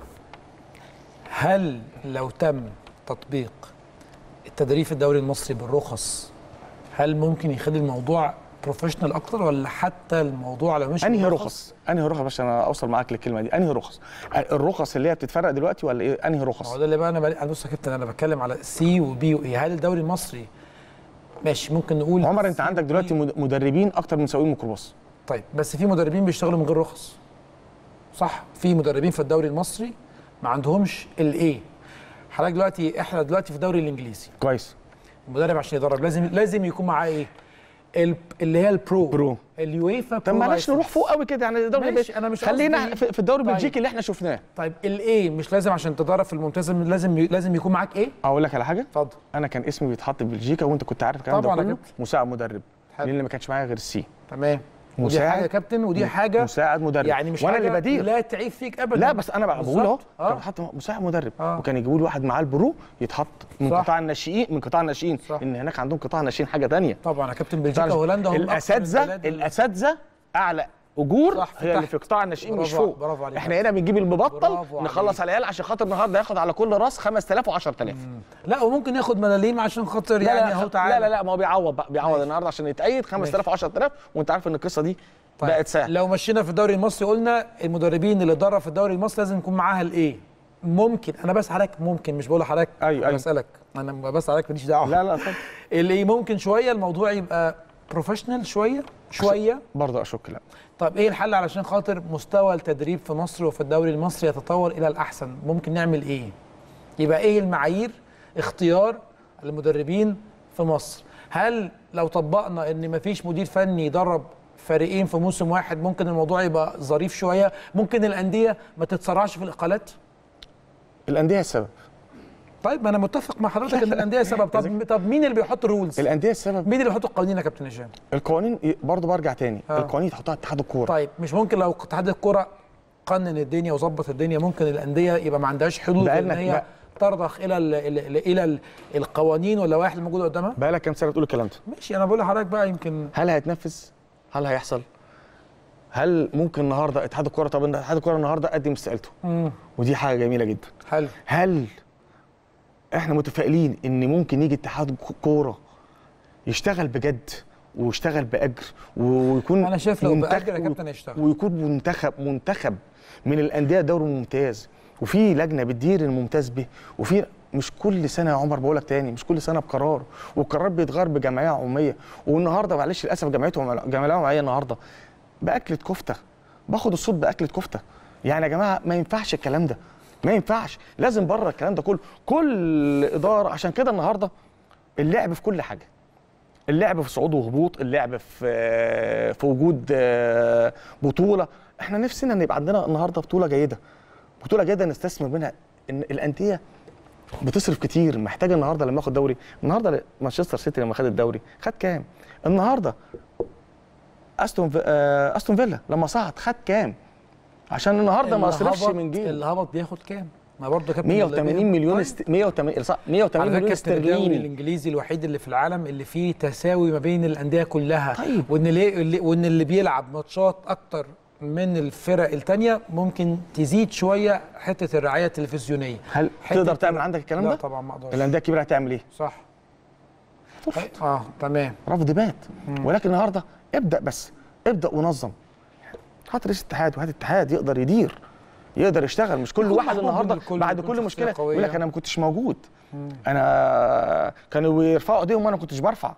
هل لو تم تطبيق التدريب في الدوري المصري بالرخص هل ممكن يخلي الموضوع بروفيشنال اكتر ولا حتى الموضوع لو مش انهي بالرخص؟ رخص انهي رخص باش انا اوصل معاك للكلمه دي انهي رخص الرخص اللي هي بتتفرق دلوقتي ولا ايه انهي ما هو رخص ده اللي بقى انا بقى بص يا كابتن انا بتكلم على سي وبي واي هل الدوري المصري ماشي ممكن نقول عمر انت C عندك و B دلوقتي مد- مدربين اكتر من سواقين ميكروباص طيب بس في مدربين بيشتغلوا من غير رخص صح في مدربين في الدوري المصري ما عندهمش الايه حضرتك دلوقتي احنا دلوقتي في الدوري الانجليزي كويس المدرب عشان يدرب لازم لازم يكون معاه ايه ال- اللي هي البرو برو. اليويفا طب برو بلاش لايسنس. نروح فوق قوي كده يعني الدوري ماشي، البي- أنا مش خلينا قصدي- في في الدوري طيب. البلجيكي اللي احنا شفناه طيب الايه مش لازم عشان تدرب في الممتاز لازم لازم يكون معاك ايه اقول لك على حاجه اتفضل انا كان اسمي بيتحط في بلجيكا وانت كنت عارف الكلام ده طبعاً يا كله كابتن. مساعد مدرب حلو. لان ما كانش معايا غير السي تمام ودي مساعد. حاجه يا كابتن ودي حاجه مساعد مدرب يعني مش وانا حاجة اللي بدير لا تعيب فيك ابدا لا بس انا بقى بقول اهو بالظبط. كان اه بيتحط مساعد مدرب آه. وكان يجيبوا لي واحد معاه البرو يتحط من صح. قطاع الناشئين من قطاع الناشئين صح. ان هناك عندهم قطاع الناشئين حاجه ثانيه طبعا يا كابتن بلجيكا وهولندا هم أكتر الاساتذه البلاد اللي- الاساتذه اعلى اجور صح، في هي اللي تحت. في قطاع الناشئين مش برافو- فوق برافو عليك. احنا هنا بنجيب المبطل برافو نخلص على العيال عشان خاطر النهارده ياخد على كل راس 5000 و10000 لا وممكن ياخد ملاليم عشان خاطر لا يعني لا اهو لا, تعالى لا لا لا ما هو بيعوض بقى بيعوض ماشي. النهارده عشان يتأيد 5000 و10000 وانت عارف ان القصه دي طيب. بقت سهله لو مشينا في الدوري المصري قلنا المدربين اللي اتدرب في الدوري المصري لازم يكون معاها الايه ممكن انا بس حضرتك ممكن مش بقول لحضرتك أيوة، انا أيوة. بسالك انا بس حضرتك ماليش دعوه لا لا اتفضل اللي ممكن شويه الموضوع يبقى بروفيشنال شويه شويه برضه اشك لا طب ايه الحل علشان خاطر مستوى التدريب في مصر وفي الدوري المصري يتطور الى الاحسن ممكن نعمل ايه يبقى ايه المعايير اختيار المدربين في مصر هل لو طبقنا ان مفيش مدير فني يدرب فريقين في موسم واحد ممكن الموضوع يبقى ظريف شويه ممكن الانديه ما تتسرعش في الاقالات الانديه السبب طيب ما انا متفق مع حضرتك ان الانديه سبب طب طب مين اللي بيحط الرولز الانديه السبب مين اللي بيحط القوانين يا كابتن هشام القوانين ي- برضه برجع تاني آه. القوانين تحطها اتحاد الكوره طيب مش ممكن لو اتحاد الكره قنن الدنيا وظبط الدنيا ممكن الانديه يبقى ما عندهاش حدود بقالنا- ان هي بق- ترضخ الى ال ال الى ال القوانين واللوائح الموجوده قدامها بقى لك كام سنه تقول الكلام ده ماشي انا بقول لحضرتك بقى يمكن هل هيتنفذ هل هيحصل هل ممكن النهارده اتحاد الكوره طب اتحاد الكوره النهارده قدم استقالته مم. ودي حاجه جميله جدا حلو هل احنا متفائلين ان ممكن يجي اتحاد كوره يشتغل بجد ويشتغل باجر ويكون انا شايف لو منتخ- باجر يا كابتن هيشتغل ويكون منتخب منتخب من الانديه الدوري الممتاز وفي لجنه بتدير الممتاز به وفي مش كل سنه يا عمر بقول لك تاني مش كل سنه بقرار والقرار بيتغير بجمعيه عموميه والنهارده معلش للاسف جمعيتهم جمعيه عموميه النهارده باكله كفته باخد الصوت باكله كفته يعني يا جماعه ما ينفعش الكلام ده ما ينفعش لازم بره الكلام ده كله كل اداره عشان كده النهارده اللعب في كل حاجه اللعب في صعود وهبوط اللعب في في وجود آه، بطوله احنا نفسنا ان يبقى عندنا النهارده بطوله جيده بطوله جيده نستثمر منها ان الانديه بتصرف كتير محتاجه النهارده لما ياخد دوري النهارده مانشستر سيتي لما خد الدوري خد كام النهارده استون في... آه، استون فيلا لما صعد خد كام عشان النهارده ما اللي اصرفش هبط- من جيب اللي هبط بياخد كام؟ ما برضه كابتن 180 مليون طيب. است... 180 صح 180 على مليون فكره كابتن الدوري استرليني الانجليزي الوحيد اللي في العالم اللي فيه تساوي ما بين الانديه كلها طيب. وان اللي اللي- وان اللي بيلعب ماتشات اكتر من الفرق التانية ممكن تزيد شويه حته الرعايه التلفزيونيه هل حتة تقدر ال- تعمل عندك الكلام لا ده؟ طبعا ما اقدرش الانديه الكبيره هتعمل ايه؟ صح اه تمام رفض بات ولكن النهارده ابدا بس ابدا ونظم هات رئيس اتحاد وهات اتحاد يقدر يدير يقدر يشتغل مش كل يكون واحد محبوب النهارده للكل بعد ويكون كل شخصية مشكله قوية. يقول لك انا ما كنتش موجود انا كانوا يرفعوا ايديهم وانا ما كنتش برفع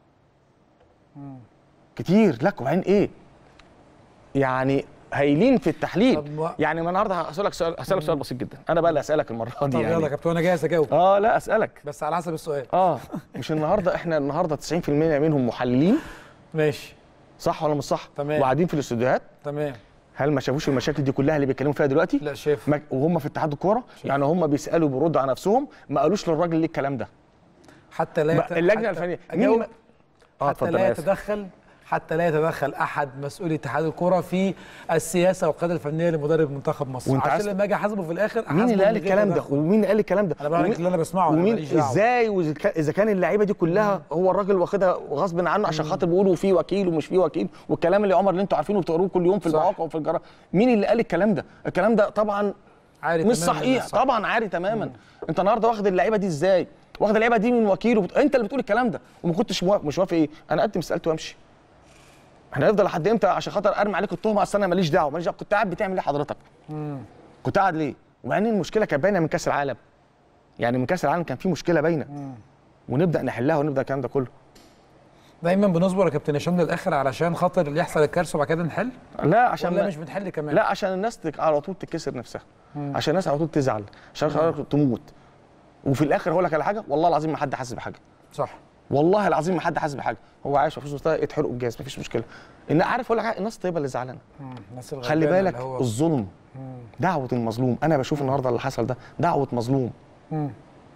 كتير لك وبعدين ايه يعني هايلين في التحليل طب و- يعني ما النهارده هسالك سؤال هسالك سؤال بسيط جدا انا بقى اللي هسالك المره طب دي يلا يا يعني كابتن انا جاهز اجاوب اه لا اسالك بس على حسب السؤال اه مش النهارده احنا النهارده 90% منهم محللين ماشي صح ولا مش صح؟ تمام. وقاعدين في الاستوديوهات تمام هل ما شافوش المشاكل دي كلها اللي بيتكلموا فيها دلوقتي؟ لا شايف ما- وهم في اتحاد الكوره يعني هم بيسالوا بيردوا على نفسهم ما قالوش للراجل ليه الكلام ده حتى لا بقى يت- اللجنه حتى الفنيه أجاوب؟ مين اه حتى اتفضل لا أنا آسف. يتدخل حتى لا يتدخل احد مسؤولي اتحاد الكره في السياسه والقياده الفنيه لمدرب منتخب مصر وانت عشان عايز- لما اجي احاسبه في الاخر مين أحاسبه اللي قال من غير الكلام ده تدخل. ومين اللي قال الكلام ده انا بقول لك ومين- اللي انا بسمعه أنا ومين ماليش دعوة. ازاي وإذا كان- اذا كان اللعيبه دي كلها هو الراجل واخدها غصب عنه عشان خاطر بيقولوا في وكيل ومش في وكيل والكلام اللي عمر اللي انتوا عارفينه وبتقروه كل يوم في صح. المواقع وفي الجرايد مين اللي قال الكلام ده الكلام ده طبعا عارف مش تماماً صحيح إنه صح. طبعا عاري تماما انت النهارده واخد اللعيبه دي ازاي واخد اللعيبه دي من وكيل وبت... انت اللي بتقول الكلام ده وما كنتش موافق مش موافق ايه انا اقدم استقالتي وامشي احنا هنفضل لحد امتى عشان خاطر ارمي عليك التهمه اصل انا ماليش دعوه ماليش دعوه كنت قاعد بتعمل ايه حضرتك كنت قاعد ليه وبعدين المشكله كانت باينه من كاس العالم يعني من كاس العالم كان في مشكله باينه ونبدا نحلها ونبدا الكلام ده كله دايما بنصبر يا كابتن هشام للاخر علشان خاطر يحصل الكارثه وبعد كده نحل لا عشان ولا ما- مش بنحل كمان لا عشان الناس تك... على طول تتكسر نفسها عشان الناس على طول تزعل عشان الناس تموت وفي الاخر هقول لك على حاجه والله العظيم ما حد حاسس بحاجه صح والله العظيم ما حد حاسس بحاجه هو عايش مفيش مستوى يتحرقوا بجاز مفيش مشكله ان عارف اقول لك حاجة؟ الناس الطيبه اللي زعلانه الناس خلي الغلبانة بالك اللي هو- الظلم دعوه المظلوم انا بشوف النهارده اللي حصل ده دعوه مظلوم مم.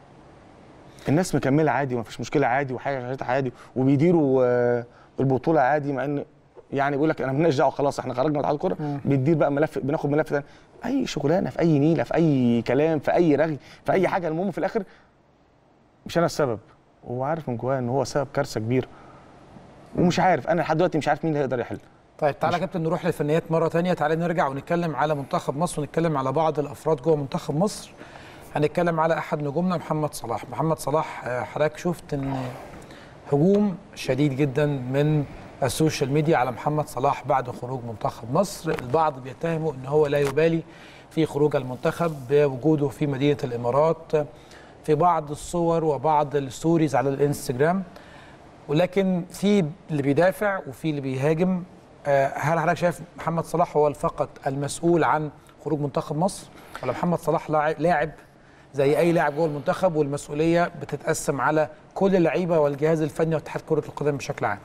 الناس مكمله عادي ومفيش مشكله عادي وحاجه شغالة عادي وبيديروا آه، البطوله عادي مع ان يعني بيقول لك انا مالناش دعوه خلاص احنا خرجنا من اتحاد الكوره بيدير بقى ملف بناخد ملف ثاني اي شغلانه في اي نيله في اي كلام في اي رغي في اي حاجه المهم في الاخر مش انا السبب هو عارف من جواه ان هو سبب كارثه كبيره ومش عارف انا لحد دلوقتي مش عارف مين اللي هيقدر يحل طيب تعالى يا كابتن نروح للفنيات مره تانية تعالى نرجع ونتكلم على منتخب مصر ونتكلم على بعض الافراد جوه منتخب مصر هنتكلم على احد نجومنا محمد صلاح محمد صلاح آه، حضرتك شفت ان هجوم شديد جدا من السوشيال ميديا على محمد صلاح بعد خروج منتخب مصر البعض بيتهمه ان هو لا يبالي في خروج المنتخب بوجوده في مدينه الامارات في بعض الصور وبعض الستوريز على الانستجرام ولكن في اللي بيدافع وفي اللي بيهاجم آه، هل حضرتك شايف محمد صلاح هو فقط المسؤول عن خروج منتخب مصر ولا محمد صلاح لاعب لاعب زي اي لاعب جوه المنتخب والمسؤوليه بتتقسم على كل اللعيبه والجهاز الفني واتحاد كره القدم بشكل عام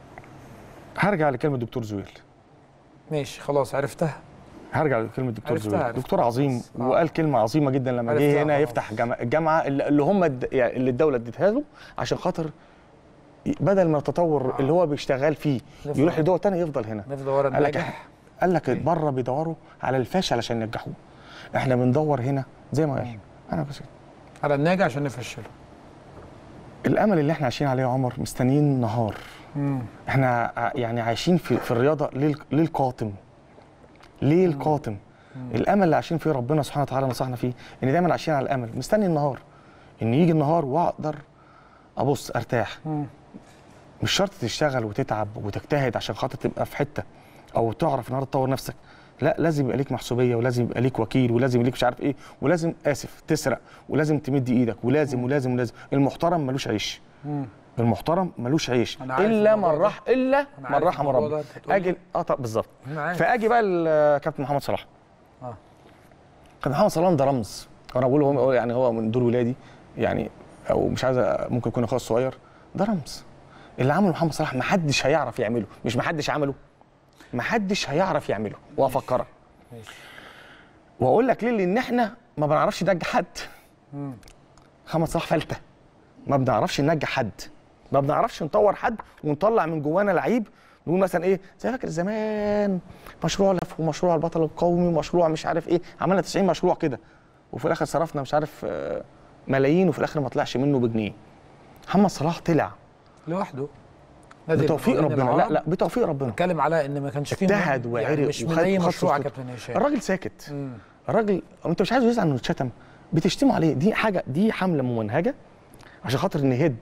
هرجع لكلمه دكتور زويل ماشي خلاص عرفتها هرجع لكلمه دكتور عرفتها، زويل عرفتها. دكتور عظيم آه. وقال كلمه عظيمه جدا لما عرفتها، جه هنا خلاص. يفتح جامعه الجامعه اللي اللي هم الد- يعني اللي الدوله اديتها له عشان خاطر ي- بدل ما التطور اللي هو بيشتغل فيه نفضل. يروح لدول تانية يفضل هنا نفضل ورا قال لك الناجح قال لك بره بيدوروا على الفاشل عشان ينجحوه احنا بندور هنا زي ما قال انا بس على الناجح عشان نفشله الامل اللي احنا عايشين عليه يا عمر مستنيين نهار احنا ع- يعني عايشين في, في الرياضه ليه ليه القاتم ليه القاتم الامل اللي عايشين فيه ربنا سبحانه وتعالى نصحنا فيه ان دايما عايشين على الامل مستني النهار ان يجي النهار واقدر ابص ارتاح مش شرط تشتغل وتتعب وتجتهد عشان خاطر تبقى في حته او تعرف النهارده تطور نفسك لا لازم يبقى ليك محسوبيه ولازم يبقى ليك وكيل ولازم ليك مش عارف ايه ولازم اسف تسرق ولازم تمد ايدك ولازم ولازم ولازم المحترم ملوش عيش المحترم ملوش عيش أنا عارف الا من الموضوع ده. راح الا أنا من عارف رحم الموضوع ده، ربي أنت بتقول لي. اجي اه طب بالظبط أنا عارف. فاجي بقى لكابتن محمد صلاح آه. كابتن محمد صلاح ده رمز وانا بقول هو يعني هو من دور ولادي يعني او مش عايز أ- ممكن يكون اخويا الصغير ده رمز اللي عمله محمد صلاح ما حدش هيعرف يعمله مش ما حدش عمله ما حدش هيعرف يعمله وافكرك ماشي. واقول لك ليه لان احنا ما بنعرفش ننجح حد محمد صلاح فلته ما بنعرفش ننجح حد ما بنعرفش نطور حد ونطلع من جوانا لعيب نقول مثلا ايه زي فاكر زمان مشروع لف ومشروع البطل القومي ومشروع مش عارف ايه عملنا 90 مشروع كده وفي الاخر صرفنا مش عارف آه، ملايين وفي الاخر ما طلعش منه بجنيه محمد صلاح طلع لوحده نادي بتوفيق المقاولين ربنا لا العرب لا بتوفيق ربنا اتكلم على ان ما كانش فيه اجتهد وعرق يعني مش من وخد- اي خد مشروع يا صوته. كابتن هشام الراجل ساكت مم. الراجل انت مش عايز يزعل انه اتشتم بتشتموا عليه دي حاجه دي حمله ممنهجه عشان خاطر نهد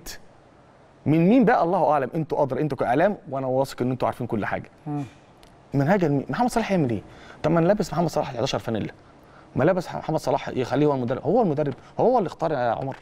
من مين بقى الله اعلم انتوا ادرى انتوا كاعلام وانا واثق ان انتوا عارفين كل حاجه منهجه لمين محمد صلاح يعمل ايه طب ما نلبس محمد صلاح ال 11 فانيلا ما لبس محمد صلاح يخليه هو المدرب هو المدرب هو اللي اختار يا عمر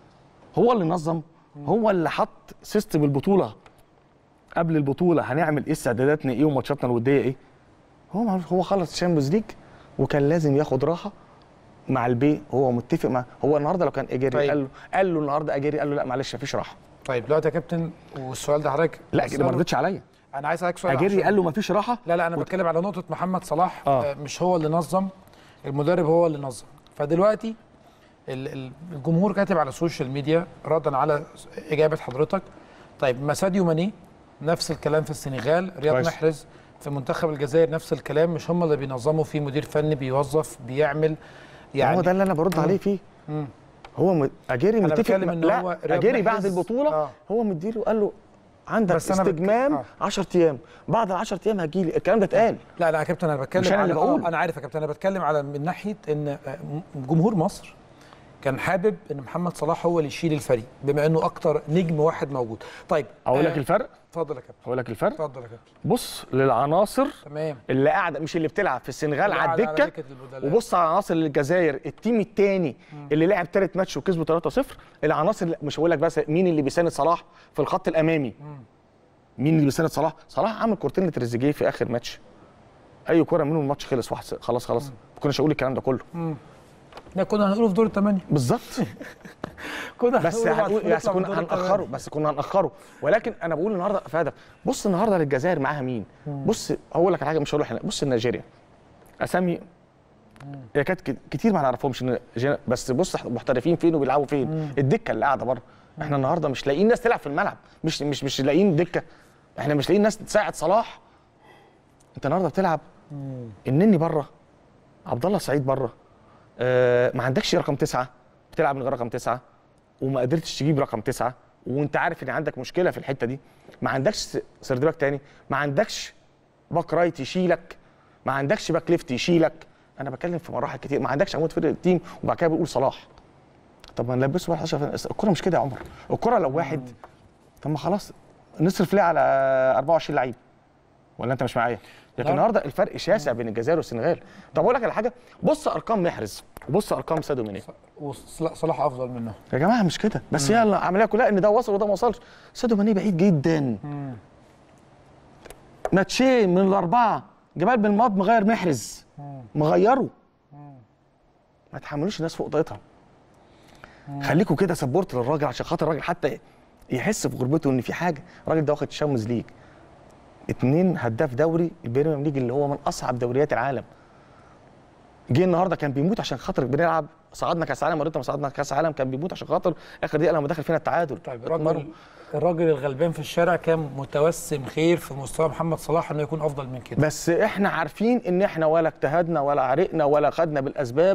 هو اللي نظم هو اللي حط سيستم البطوله قبل البطوله هنعمل ايه استعداداتنا ايه وماتشاتنا الوديه ايه هو معروف هو خلص الشامبيونز ليج وكان لازم ياخد راحه مع البي هو متفق مع هو النهارده لو كان اجيري طيب. قال له قال له النهارده اجيري قال له لا معلش مفيش راحه طيب دلوقتي يا كابتن والسؤال ده حضرتك لا كده ما أصلاً- رضتش عليا انا عايز اسالك سؤال اجيري عشان- قال له مفيش راحه لا لا انا بتكلم على نقطه محمد صلاح آه. آه. مش هو اللي نظم المدرب هو اللي نظم فدلوقتي ال- ال- الجمهور كاتب على السوشيال ميديا ردا على اجابه حضرتك طيب ما ساديو ماني نفس الكلام في السنغال رياض كويس. محرز في منتخب الجزائر نفس الكلام مش هم اللي بينظموا في مدير فني بيوظف بيعمل يعني هو ده اللي انا برد عليه فيه هو م... اجيري أنا متفق بتكلم مع- إن لا هو رياض اجيري بعد محرز- البطوله آه. هو مديله قال له عندك بس أنا بك- استجمام آه. 10 ايام بعد ال 10 ايام هجيلي الكلام ده اتقال لا لا يا كابتن انا بتكلم مش أنا اللي على- آه، بقول. انا عارف يا كابتن انا بتكلم على من ناحيه ان آه، م- جمهور مصر كان حابب ان محمد صلاح هو اللي يشيل الفريق بما انه اكتر نجم واحد موجود طيب اقول آه، لك الفرق اتفضل يا كابتن اقول لك الفرق اتفضل يا كابتن بص للعناصر تمام اللي قاعده مش اللي بتلعب في السنغال اللي على قاعدة على الدكه دكة البدلاء. وبص على عناصر الجزائر التيم الثاني اللي لعب ثالث ماتش وكسبوا 3-0 العناصر اللي- مش هقول لك بس مين اللي بيساند صلاح في الخط الامامي مين اللي بيساند صلاح صلاح عمل كورتين لتريزيجيه في اخر ماتش اي كوره منهم الماتش خلص واحد خلاص خلاص ما كناش اقول الكلام ده كله ده كنا هنقوله في دور الثمانيه بالظبط كنا بس هنقوله بعد هنقول ما بس نطلع من كنا دور الثمانية. هنأخره بس كنا هنأخره ولكن انا بقول النهارده في هدف بص النهارده للجزائر معاها مين بص هقول لك على حاجه مش هقول لك بص نيجيريا اسامي هي كانت كت- كتير ما نعرفهمش إن جينا- بس بص محترفين فين وبيلعبوا فين الدكه اللي قاعده بره احنا النهارده مش لاقيين ناس تلعب في الملعب مش مش مش لاقيين دكه احنا مش لاقيين ناس تساعد صلاح انت النهارده بتلعب النني بره عبد الله سعيد بره آه ما عندكش رقم تسعه بتلعب من غير رقم تسعه وما قدرتش تجيب رقم تسعه وانت عارف ان عندك مشكله في الحته دي ما عندكش س- سرد باك تاني ما عندكش باك رايت يشيلك ما عندكش باك ليفت يشيلك انا بتكلم في مراحل كتير ما عندكش عمود فرقه التيم وبعد كده بنقول صلاح طب ما نلبسه بقى 11 فن- الكره مش كده يا عمر الكره لو واحد طب ما خلاص نصرف ليه على 24 لعيب ولا انت مش معايا لكن لا. النهارده الفرق شاسع بين الجزائر والسنغال طب اقول لك على حاجه بص ارقام محرز وبص ارقام سادو ماني وصلا- صلاح افضل منه يا جماعه مش كده بس هي العمليه كلها ان ده وصل وده ما وصلش سادو ماني بعيد جدا ماتشين من الاربعه جمال بن ماض مغير محرز مغيره ما تحملوش الناس فوق طاقتها خليكوا كده سبورت للراجل عشان خاطر الراجل حتى يحس في غربته ان في حاجه الراجل ده واخد تشامبيونز ليج اتنين هداف دوري البريمير ليج اللي هو من اصعب دوريات العالم جه النهارده كان بيموت عشان خاطر بنلعب صعدنا كاس عالم مرتين ما صعدنا كاس عالم كان بيموت عشان خاطر اخر دقيقه لما دخل فينا التعادل طيب الراجل الراجل الغلبان في الشارع كان متوسم خير في مستوى محمد صلاح انه يكون افضل من كده بس احنا عارفين ان احنا ولا اجتهدنا ولا عرقنا ولا خدنا بالاسباب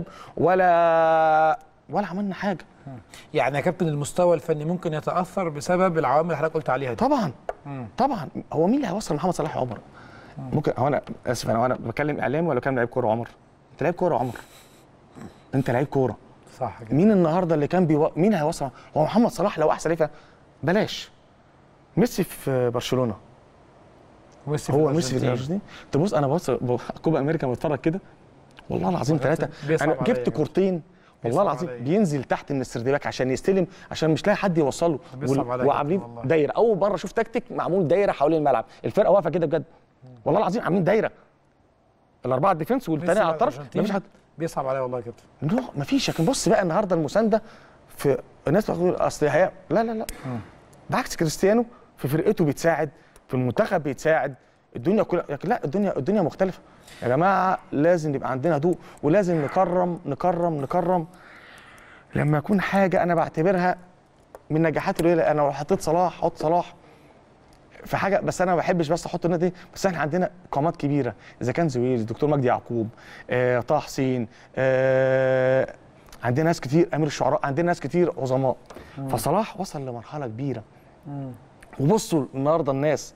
ولا ولا عملنا حاجه يعني يا كابتن المستوى الفني ممكن يتاثر بسبب العوامل اللي حضرتك قلت عليها دي طبعا طبعا هو مين اللي هيوصل محمد صلاح يا عمر ممكن هو انا اسف انا وانا بكلم اعلامي ولا بكلم لعيب كوره يا عمر انت لعيب كوره يا عمر انت لعيب كوره صح كده مين النهارده اللي كان بيو... مين هيوصل هو محمد صلاح لو احسن لعيب بلاش ميسي في برشلونه وميسي هو ميسي في الارجنتين تبص انا بص ب- كوبا امريكا بتفرج كده والله العظيم ثلاثه بيصعب انا عليا جبت يا كورتين والله بيصعب العظيم عليا. بينزل تحت من السردباك عشان يستلم عشان مش لاقي حد يوصله بيصعب وال- عليا يا وعاملين كابتن والله. دايره اول مره اشوف تكتيك معمول دايره حوالين الملعب الفرقه واقفه كده بجد والله العظيم عاملين دايره الاربعه ديفنس والثانيه على الطرف مفيش حد بيصعب عليا والله يا كابتن لا مفيش لكن بص بقى النهارده المسانده في الناس بتقول اصل هي لا لا لا بعكس كريستيانو في فرقته بيتساعد في المنتخب بيتساعد الدنيا كلها لكن لا الدنيا الدنيا مختلفه يا جماعه لازم يبقى عندنا هدوء ولازم نكرم نكرم نكرم لما يكون حاجه انا بعتبرها من نجاحات القليله انا لو حطيت صلاح احط صلاح في حاجه بس انا ما بحبش بس احط النادي دي بس احنا عندنا قامات كبيره اذا كان زويل الدكتور مجدي يعقوب آه، طه حسين آه، عندنا ناس كتير امير الشعراء عندنا ناس كتير عظماء فصلاح وصل لمرحله كبيره وبصوا النهارده الناس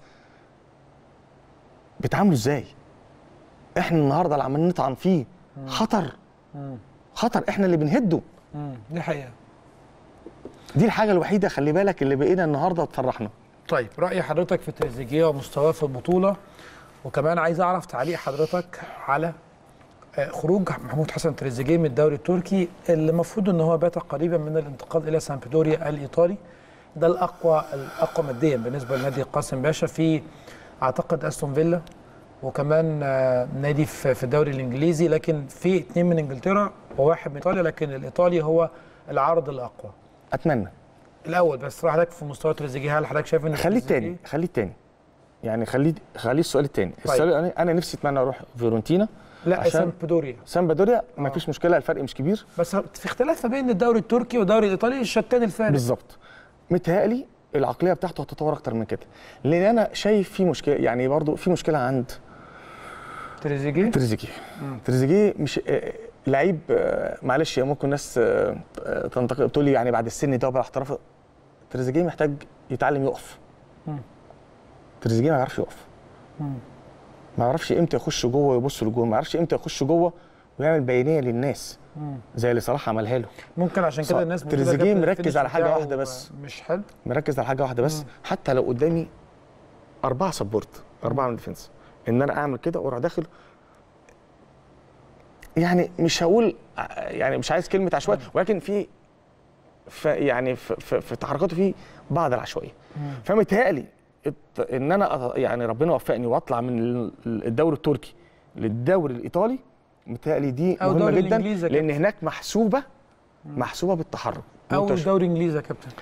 بيتعاملوا ازاي احنا النهارده اللي عمالين نطعن فيه خطر خطر احنا اللي بنهده دي حقيقه دي الحاجه الوحيده خلي بالك اللي بقينا النهارده تفرحنا طيب راي حضرتك في تريزيجيه ومستواه في البطوله وكمان عايز اعرف تعليق حضرتك على آه، خروج محمود حسن تريزيجيه من الدوري التركي اللي المفروض ان هو بات قريبا من الانتقال الى سامبدوريا الايطالي ده الاقوى الاقوى ماديا بالنسبه لنادي قاسم باشا في اعتقد استون فيلا وكمان آه، نادي في في الدوري الانجليزي لكن في اثنين من انجلترا وواحد من ايطاليا لكن الايطالي هو العرض الاقوى اتمنى الاول بس راح حضرتك في مستوى تريزيجيه هل حضرتك شايف ان خليه تريزيجيه- التاني خليه التاني يعني خليه خليه السؤال التاني السؤال الاولاني انا نفسي اتمنى اروح فيورنتينا لا عشان- سامبدوريا سامبادوريا ما فيش مشكله الفرق مش كبير بس في اختلاف ما بين الدوري التركي والدوري الايطالي الشتان الفارق بالظبط متهيألي العقليه بتاعته هتتطور اكتر من كده لان انا شايف في مشكله يعني برضو في مشكله عند تريزيجيه تريزيجيه تريزيجيه مش آه، لعيب آه، معلش ممكن ناس آه، آه، تنتقد تقول لي يعني بعد السن ده وبعد احتراف تريزيجيه محتاج يتعلم يقف تريزيجيه ما يعرفش يقف ما يعرفش امتى يخش جوه ويبص لجوه ما يعرفش امتى يخش جوه ويعمل بيانيه للناس زي اللي صلاح عملها له ممكن عشان كده صح. الناس بتقول تريزيجيه يا كابتن مركز الفينش على حاجة بتاعه واحدة بس. مش حلو مركز على حاجه واحده بس حتى لو قدامي اربعه سبورت اربعه من ديفنس ان انا اعمل كده واروح داخل يعني مش هقول ع- يعني مش عايز كلمه عشوائي ولكن في في يعني في, في, في تحركاته في بعض العشوائيه فمتهيألي الت- ان انا أط- يعني ربنا وفقني واطلع من ال- الدوري التركي للدوري الايطالي متهيألي دي أو مهمه الدوري جدا الإنجليزي يا لان هناك محسوبه محسوبه بالتحرك او منتشر. الدوري الانجليزي يا كابتن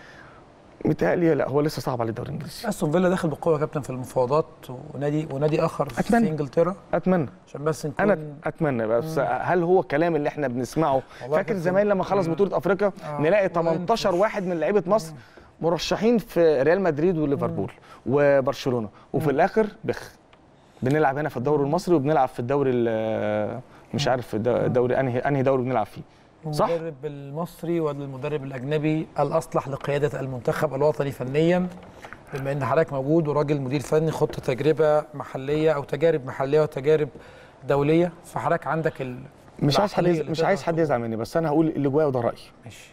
متهيألي لا هو لسه صعب عليه الدوري الانجليزي استون فيلا داخل بقوه يا كابتن في المفاوضات ونادي ونادي اخر في أتمنى. انجلترا اتمنى عشان بس نكون انا اتمنى بس هل هو الكلام اللي احنا بنسمعه والله فاكر كابتن. زمان لما خلص مم. بطوله افريقيا آه. نلاقي 18 واحد من لعيبه مصر مرشحين في ريال مدريد وليفربول وبرشلونه وفي الاخر بخ بنلعب هنا في الدوري المصري وبنلعب في الدوري ال- مش عارف الد- الدوري انهي انهي دوري بنلعب فيه صح المدرب المصري ولا المدرب الاجنبي الاصلح لقياده المنتخب الوطني فنيا بما ان حضرتك موجود وراجل مدير فني خدت تجربه محليه او تجارب محليه وتجارب دوليه فحضرتك عندك ال... مش عايز حد العقلية يز- اللي مش تقدر عايز حد يزعل مني بس انا هقول اللي جوايا وده رايي ماشي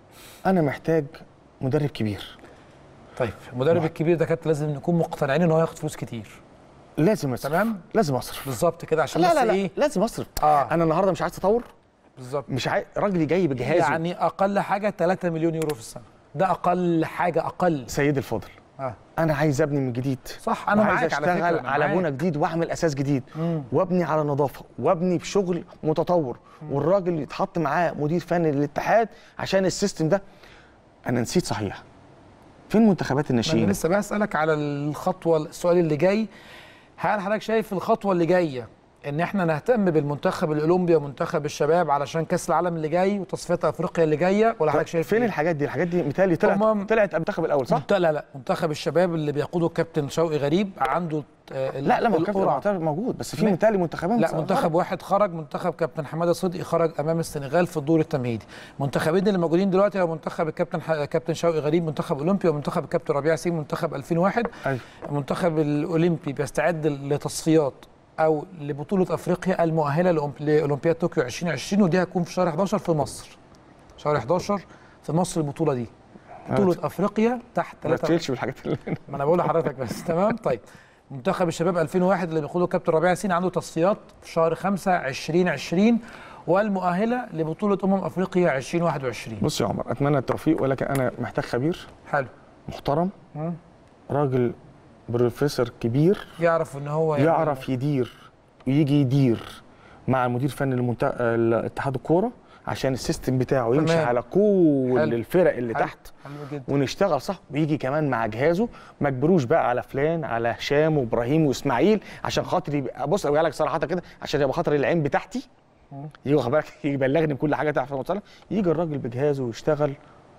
انا محتاج مدرب كبير طيب المدرب الكبير ده كانت لازم نكون مقتنعين ان هو ياخد فلوس كتير لازم اصرف تمام لازم اصرف بالظبط كده عشان لا بس لا لا ايه لازم اصرف اه انا النهارده مش عايز تطور بالظبط مش عايز راجل جاي بجهازه يعني اقل حاجه 3 مليون يورو في السنه ده اقل حاجه اقل سيدي الفاضل اه انا عايز ابني من جديد صح انا وعايز معاك على فكره اشتغل أنا على معاك. بنى جديد واعمل اساس جديد مم. وابني على نظافه وابني بشغل متطور والراجل يتحط معاه مدير فني للاتحاد عشان السيستم ده انا نسيت صحيح فين منتخبات ما انا الناشئين لسه بسالك على الخطوه السؤال اللي جاي هل حضرتك شايف الخطوه اللي جايه ان احنا نهتم بالمنتخب الاولمبي ومنتخب الشباب علشان كاس العالم اللي جاي وتصفيات افريقيا اللي جايه ولا حضرتك شايف فين إيه؟ الحاجات دي الحاجات دي متهيألي طلعت هم- طلعت قبل المنتخب الاول صح منت- لا لا منتخب الشباب اللي بيقوده الكابتن شوقي غريب عنده آه، لا لا ما هو القرعة. كابتن موجود بس في ما- متهيألي منتخبات لا منتخب واحد خرج منتخب كابتن حماده صدقي خرج امام السنغال في الدور التمهيدي منتخبين اللي موجودين دلوقتي هو منتخب الكابتن ح... كابتن شوقي غريب منتخب اولمبي ومنتخب الكابتن ربيع سيم منتخب 2001 أيوة. المنتخب الاولمبي بيستعد لتصفيات او لبطوله افريقيا المؤهله لأولمب- لاولمبياد طوكيو 2020 ودي هتكون في شهر 11 في مصر شهر 11 في مصر البطوله دي بطوله افريقيا تحت ما 3 تشيلش بالحاجات اللي ما انا بقول لحضرتك بس تمام طيب منتخب الشباب 2001 اللي بيقوده كابتن ربيع ياسين عنده تصفيات في شهر 5 2020 والمؤهله لبطوله امم افريقيا 2021 بص يا عمر اتمنى التوفيق ولكن انا محتاج خبير حلو محترم مم. راجل بروفيسور كبير يعرف ان هو يعمل- يعرف يدير ويجي يدير مع المدير الفني لمنت... الاتحاد الكوره عشان السيستم بتاعه يمشي تمام. على كل حلو. الفرق اللي حلو. تحت حلو جدا ونشتغل صح ويجي كمان مع جهازه ما تجبروش بقى على فلان على هشام وابراهيم واسماعيل عشان خاطر يبقى بص اقول لك صراحه كده عشان يبقى خاطر العين بتاعتي يجي واخد بالك يبلغني بكل حاجه تحت المصالح يجي الراجل بجهازه ويشتغل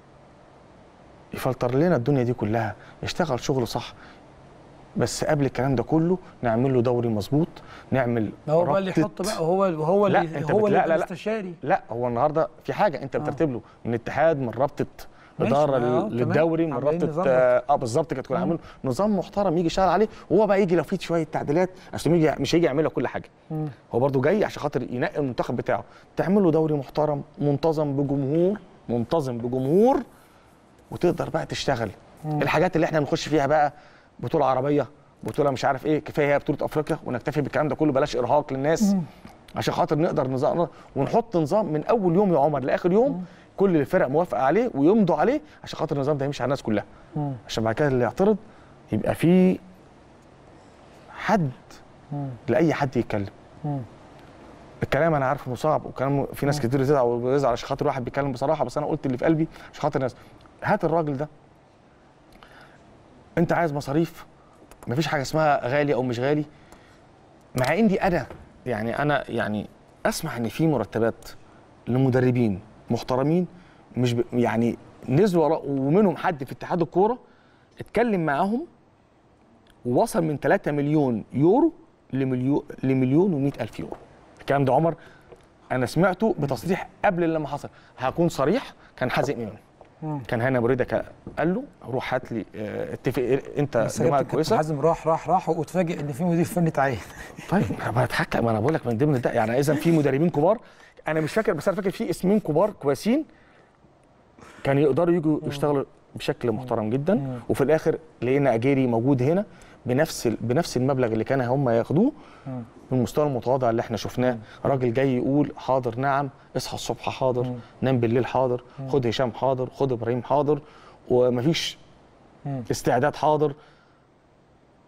يفلتر لنا الدنيا دي كلها يشتغل شغل صح بس قبل الكلام ده كله نعمل له دوري مظبوط نعمل ما هو بقى اللي رابطة- يحط بقى هو هو لا، اللي أنت هو بت- اللي لا، لا، يبقى لا. استشاري لا هو النهارده في حاجه انت بترتب له من اتحاد من رابطه ماشي، اداره ما هو لل- تمام. للدوري من عاملين رابطه نظام اه آه، بالظبط كده تكون عامل نظام محترم يجي يشتغل عليه وهو بقى يجي لو في شويه تعديلات عشان يجي مش هيجي يعمل لك كل حاجه هو برده جاي عشان خاطر ينقي المنتخب بتاعه تعمل له دوري محترم منتظم بجمهور منتظم بجمهور وتقدر بقى تشتغل الحاجات اللي احنا بنخش فيها بقى بطوله عربيه بطوله مش عارف ايه كفايه هي بطوله افريقيا ونكتفي بالكلام ده كله بلاش ارهاق للناس عشان خاطر نقدر نظام ونحط نظام من اول يوم يا عمر لاخر يوم كل الفرق موافقه عليه ويمضوا عليه عشان خاطر النظام ده يمشي على الناس كلها عشان بعد كده اللي يعترض يبقى في حد لاي حد يتكلم الكلام انا عارف انه صعب وكلام في ناس كتير تزعل ويزعل عشان خاطر واحد بيتكلم بصراحه بس انا قلت اللي في قلبي عشان خاطر الناس هات الراجل ده انت عايز مصاريف مفيش حاجه اسمها غالي او مش غالي مع اني انا يعني انا يعني اسمع ان في مرتبات لمدربين محترمين مش ب... يعني نزلوا ورا- ومنهم حد في اتحاد الكوره اتكلم معاهم ووصل من 3 مليون يورو لمليون لمليون و100 الف يورو الكلام ده عمر انا سمعته بتصريح قبل لما حصل هكون صريح كان حازم امام كان هنا بريده كا- قال له روح هات لي اه، اتفق انت بس دماغك كابتن كويسه حازم راح راح راح واتفاجئ ان في مدير فني تعين طيب انا بتحكى ما انا بقول لك من ضمن ده يعني اذا في مدربين كبار انا مش فاكر بس انا فاكر في اسمين كبار كويسين كانوا يقدروا يجوا يشتغلوا بشكل محترم جدا وفي الاخر لقينا اجيري موجود هنا بنفس ال- بنفس المبلغ اللي كان هم ياخدوه من المستوى المتواضع اللي احنا شفناه راجل جاي يقول حاضر نعم اصحى الصبح حاضر نام بالليل حاضر خد هشام حاضر خد ابراهيم حاضر ومفيش استعداد حاضر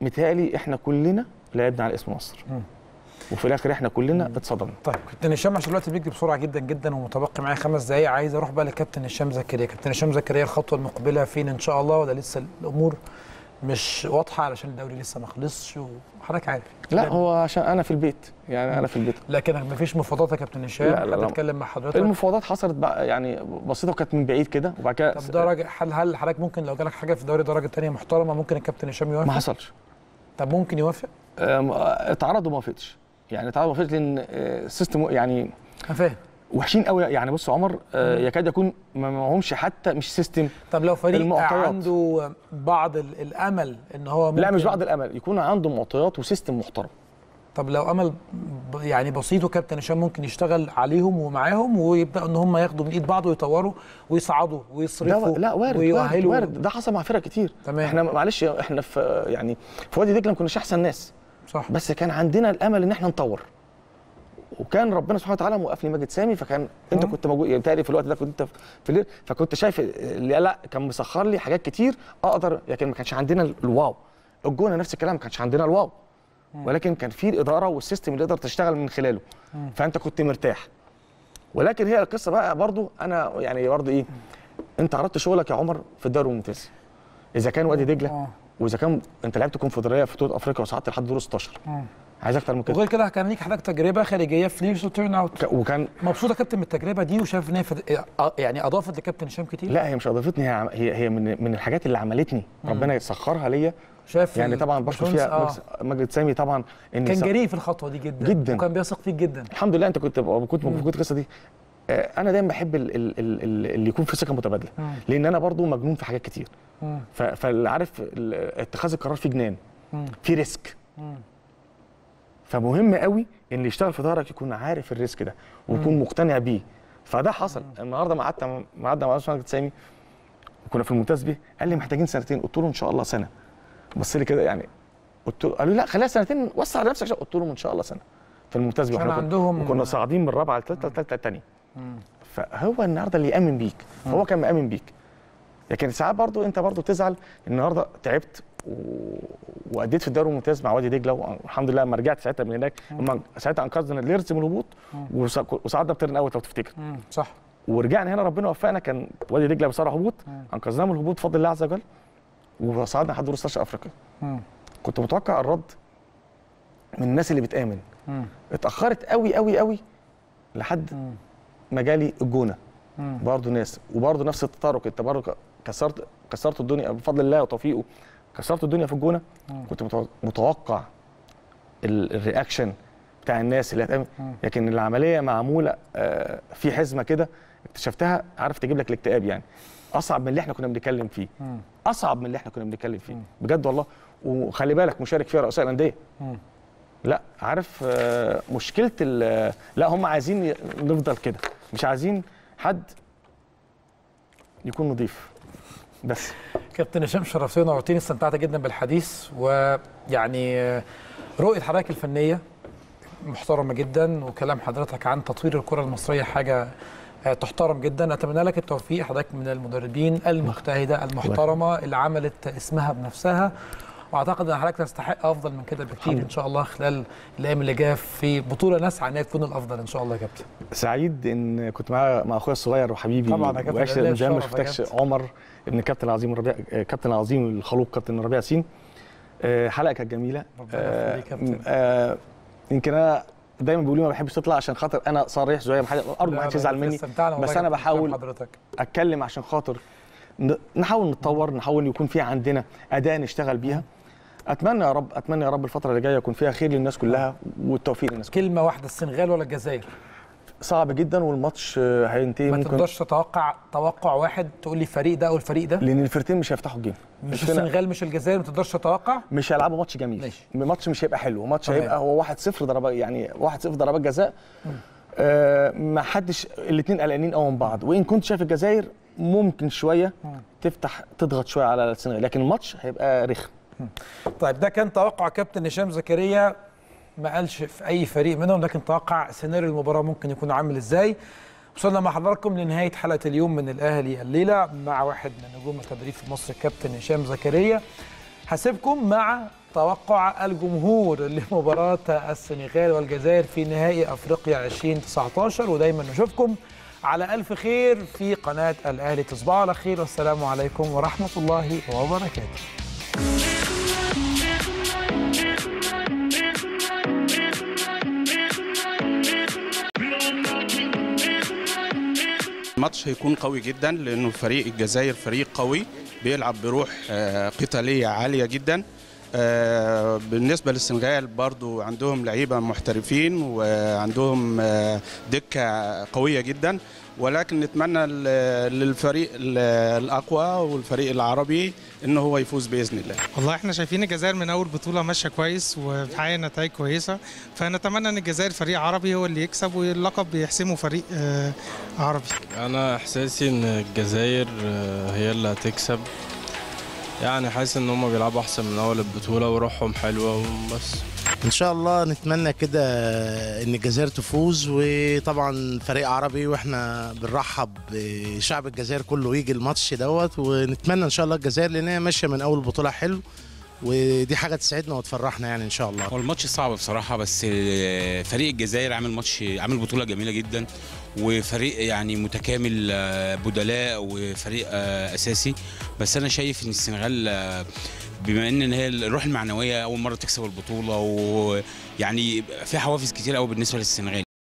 متهيألي احنا كلنا لعبنا على اسم مصر وفي الاخر احنا كلنا اتصدمنا طيب كابتن هشام عشان الوقت بيجري بسرعه جدا جدا ومتبقي معايا خمس دقائق عايز اروح بقى لكابتن هشام زكريا كابتن هشام زكريا الخطوه المقبله فين ان شاء الله ولا لسه الامور مش واضحه علشان الدوري لسه ما خلصش وحضرتك عارف لا هو عشان انا في البيت يعني انا في البيت لكن ما فيش مفاوضات يا كابتن هشام لا، لا، لا. هتتكلم مع حضرتك المفاوضات حصلت بقى يعني بسيطه وكانت من بعيد كده وبعد كده طب درجه هل هل حضرتك ممكن لو جالك حاجه في دوري درجه ثانيه محترمه ممكن الكابتن هشام ما يوافق حصلش طب ممكن يوافق أم، اتعرض وما وافقتش يعني اتعرض وما وافقتش لان آه، السيستم يعني انا فاهم وحشين قوي يعني بص يا عمر آه، يكاد يكون ما معهمش حتى مش سيستم طب لو فريق المعطيات. عنده بعض ال- الامل ان هو ممكن لا مش بعض الامل يكون عنده معطيات وسيستم محترم طب لو امل ب- يعني بسيط وكابتن هشام ممكن يشتغل عليهم ومعاهم ويبدا ان هم ياخدوا من ايد بعض ويطوروا ويصعدوا ده ويصرفوا و- لا وارد وارد, ويؤهلوا وارد ده حصل مع فرق كتير تمام. احنا معلش احنا في يعني في وادي دجله ما كناش احسن ناس صح بس كان عندنا الامل ان احنا نطور وكان ربنا سبحانه وتعالى موقف لي ماجد سامي فكان انت مم. كنت موجود يعني بتهيألي في الوقت ده كنت انت في الليل فكنت شايف لا لا كان مسخر لي حاجات كتير اقدر لكن ما كانش عندنا الواو الجونه نفس الكلام ما كانش عندنا الواو ولكن كان في الاداره والسيستم اللي تقدر تشتغل من خلاله فانت كنت مرتاح ولكن هي القصه بقى برضو انا يعني برضو ايه انت عرضت شغلك يا عمر في الدوري الممتاز اذا كان وادي دجله آه. واذا كان انت لعبت كونفدراليه في بطوله افريقيا وصعدت لحد دور 16 مم. عايز اكتر من كده وغير كده كان ليك حضرتك تجربه خارجيه في ليجز وتيرن اوت ك- وكان مبسوط يا كابتن من التجربه دي وشايف ان هي فد... آه، يعني اضافت لكابتن هشام كتير لا هي مش اضافتني هي عم- هي هي من من الحاجات اللي عملتني ربنا يسخرها ليا شايف يعني ال- طبعا بشكر الباشمهندس- فيها آه. مجلس- ماجد سامي طبعا ان كان سا- جريء في الخطوه دي جدا جداً. وكان بيثق فيك جدا الحمد لله انت كنت كنت موجود في القصه دي آه، انا دايما بحب ال- ال- ال- ال- اللي يكون في ثقه متبادله مم. لان انا برضو مجنون في حاجات كتير مم. ف- فاللي عارف ال- اتخاذ القرار فيه جنان مم. في ريسك مم. فمهم قوي ان اللي يشتغل في ظهرك يكون عارف الريسك ده ويكون مقتنع بيه فده حصل النهارده ما قعدت ما قعدنا مع باشمهندس سامي وكنا في الممتاز بيه قال لي محتاجين سنتين قلت له ان شاء الله سنه بص لي كده يعني قلت له قال لي لا خليها سنتين وسع على نفسك شوية. قلت له ان شاء الله سنه في الممتاز بيه عشان وإحنا كنا- عندهم- وكنا صاعدين من الرابعه للثالثه للثالثه الثانيه فهو النهارده اللي يامن بيك فهو كان مامن بيك لكن ساعات برضو انت برضو تزعل النهارده تعبت و... واديت في الدوري الممتاز مع وادي دجله والحمد لله لما رجعت ساعتها من هناك لما ساعتها انقذنا اليرز من الهبوط وص- وصعدنا بترن اوت لو تفتكر مم. صح ورجعنا هنا ربنا وفقنا كان وادي دجله بصراحه هبوط انقذناه من الهبوط بفضل الله عز وجل وصعدنا لحد دور 16 افريقيا مم. كنت متوقع الرد من الناس اللي بتامن مم. اتاخرت قوي قوي قوي لحد مم. ما جالي الجونه مم. برضه ناس وبرضه نفس التطرق انت برضه كسرت كسرت الدنيا بفضل الله وتوفيقه كسرت الدنيا في الجونه كنت متو- متوقع ال- الرياكشن بتاع الناس اللي هتعمل لكن العمليه معموله آه، في حزمه كده اكتشفتها عارف تجيب لك الاكتئاب يعني اصعب من اللي احنا كنا بنتكلم فيه مم. اصعب من اللي احنا كنا بنتكلم فيه بجد والله وخلي بالك مشارك فيها رؤساء الانديه مم. لا عارف آه، مشكله ال- لا هم عايزين ي- نفضل كده مش عايزين حد يكون نظيف بس كابتن هشام شرفتني ونورتني استمتعت جدا بالحديث ويعني آه، رؤيه حضرتك الفنيه محترمه جدا وكلام حضرتك عن تطوير الكره المصريه حاجه آه، تحترم جدا اتمنى لك التوفيق حضرتك من المدربين المجتهده المحترمه اللي عملت اسمها بنفسها واعتقد ان حضرتك تستحق افضل من كده بكتير ان شاء الله خلال الايام اللي جايه في بطوله نسعى ان هي تكون الافضل ان شاء الله يا كابتن سعيد ان كنت معاه مع اخويا الصغير وحبيبي طبعاً يا كابتن، وعشت ليا من زمان ما الشرف يا شفتكش كابتن. عمر ابن الكابتن العظيم الربيع آه، كابتن العظيم الخلوق كابتن ربيع ياسين آه، حلقه كانت جميله ربنا يخليك يا كابتن. آه، يمكن انا دايما بيقولوا لي ما بحبش تطلع عشان خاطر انا صريح شويه ما حد- ارجو لا، ما حدش لا، يزعل مني استمتعنا والله بس يا انا كابتن بحاول بكلام حضرتك اتكلم عشان خاطر ن- نحاول نتطور نحاول يكون في عندنا اداه نشتغل بيها اتمنى يا رب اتمنى يا رب الفتره اللي جايه يكون فيها خير للناس كلها والتوفيق للناس كلها كلمه واحده السنغال ولا الجزائر صعب جدا والماتش آه، هينتهي ما ممكن تقدرش تتوقع توقع واحد تقول لي فريق ده او الفريق ده لان الفرقتين مش هيفتحوا الجيم مش فينا- السنغال مش الجزائر ما تقدرش تتوقع مش هيلعبوا ماتش جميل ماشي. ماتش مش هيبقى حلو ماتش تمام. هيبقى هو 1-0 ضربات يعني 1-0 ضربات جزاء آه ما حدش الاثنين قلقانين قوي من بعض وان كنت شايف الجزائر ممكن شويه تفتح تضغط شويه على السنغال لكن الماتش هيبقى رخم طيب ده كان توقع كابتن هشام زكريا ما قالش في اي فريق منهم لكن توقع سيناريو المباراه ممكن يكون عامل ازاي وصلنا مع حضراتكم لنهايه حلقه اليوم من الاهلي الليله مع واحد من نجوم التدريب في مصر الكابتن هشام زكريا هسيبكم مع توقع الجمهور لمباراة السنغال والجزائر في نهائي أفريقيا 2019 ودايما نشوفكم على ألف خير في قناة الأهلي تصبحوا على خير والسلام عليكم ورحمة الله وبركاته الماتش هيكون قوي جدا لانه فريق الجزائر فريق قوي بيلعب بروح آه، قتاليه عاليه جدا آه، بالنسبه للسنغال برضو عندهم لعيبه محترفين وعندهم آه، دكه قويه جدا ولكن نتمنى ل- للفريق ال- الاقوى والفريق العربي ان هو يفوز باذن الله والله احنا شايفين الجزائر من اول بطوله ماشيه كويس وبتحقق نتائج كويسه فنتمنى ان الجزائر فريق عربي هو اللي يكسب واللقب بيحسمه فريق آه، عربي انا احساسي ان الجزائر آه، هي اللي هتكسب يعني حاسس ان هم بيلعبوا احسن من اول البطوله وروحهم حلوه وبس ان شاء الله نتمنى كده ان الجزائر تفوز وطبعا فريق عربي واحنا بنرحب بشعب الجزائر كله يجي الماتش دوت ونتمنى ان شاء الله الجزائر لان هي ماشيه من اول بطوله حلو ودي حاجه تسعدنا وتفرحنا يعني ان شاء الله هو الماتش صعب بصراحة بس آه، فريق الجزائر عامل ماتش عامل بطولة جميلة جدا وفريق يعني متكامل آه، بدلاء وفريق آه، أساسي بس أنا شايف إن السنغال آه، بما ان هي الروح المعنويه اول مره تكسب البطوله ويعني في حوافز كتير قوي بالنسبه للسنغال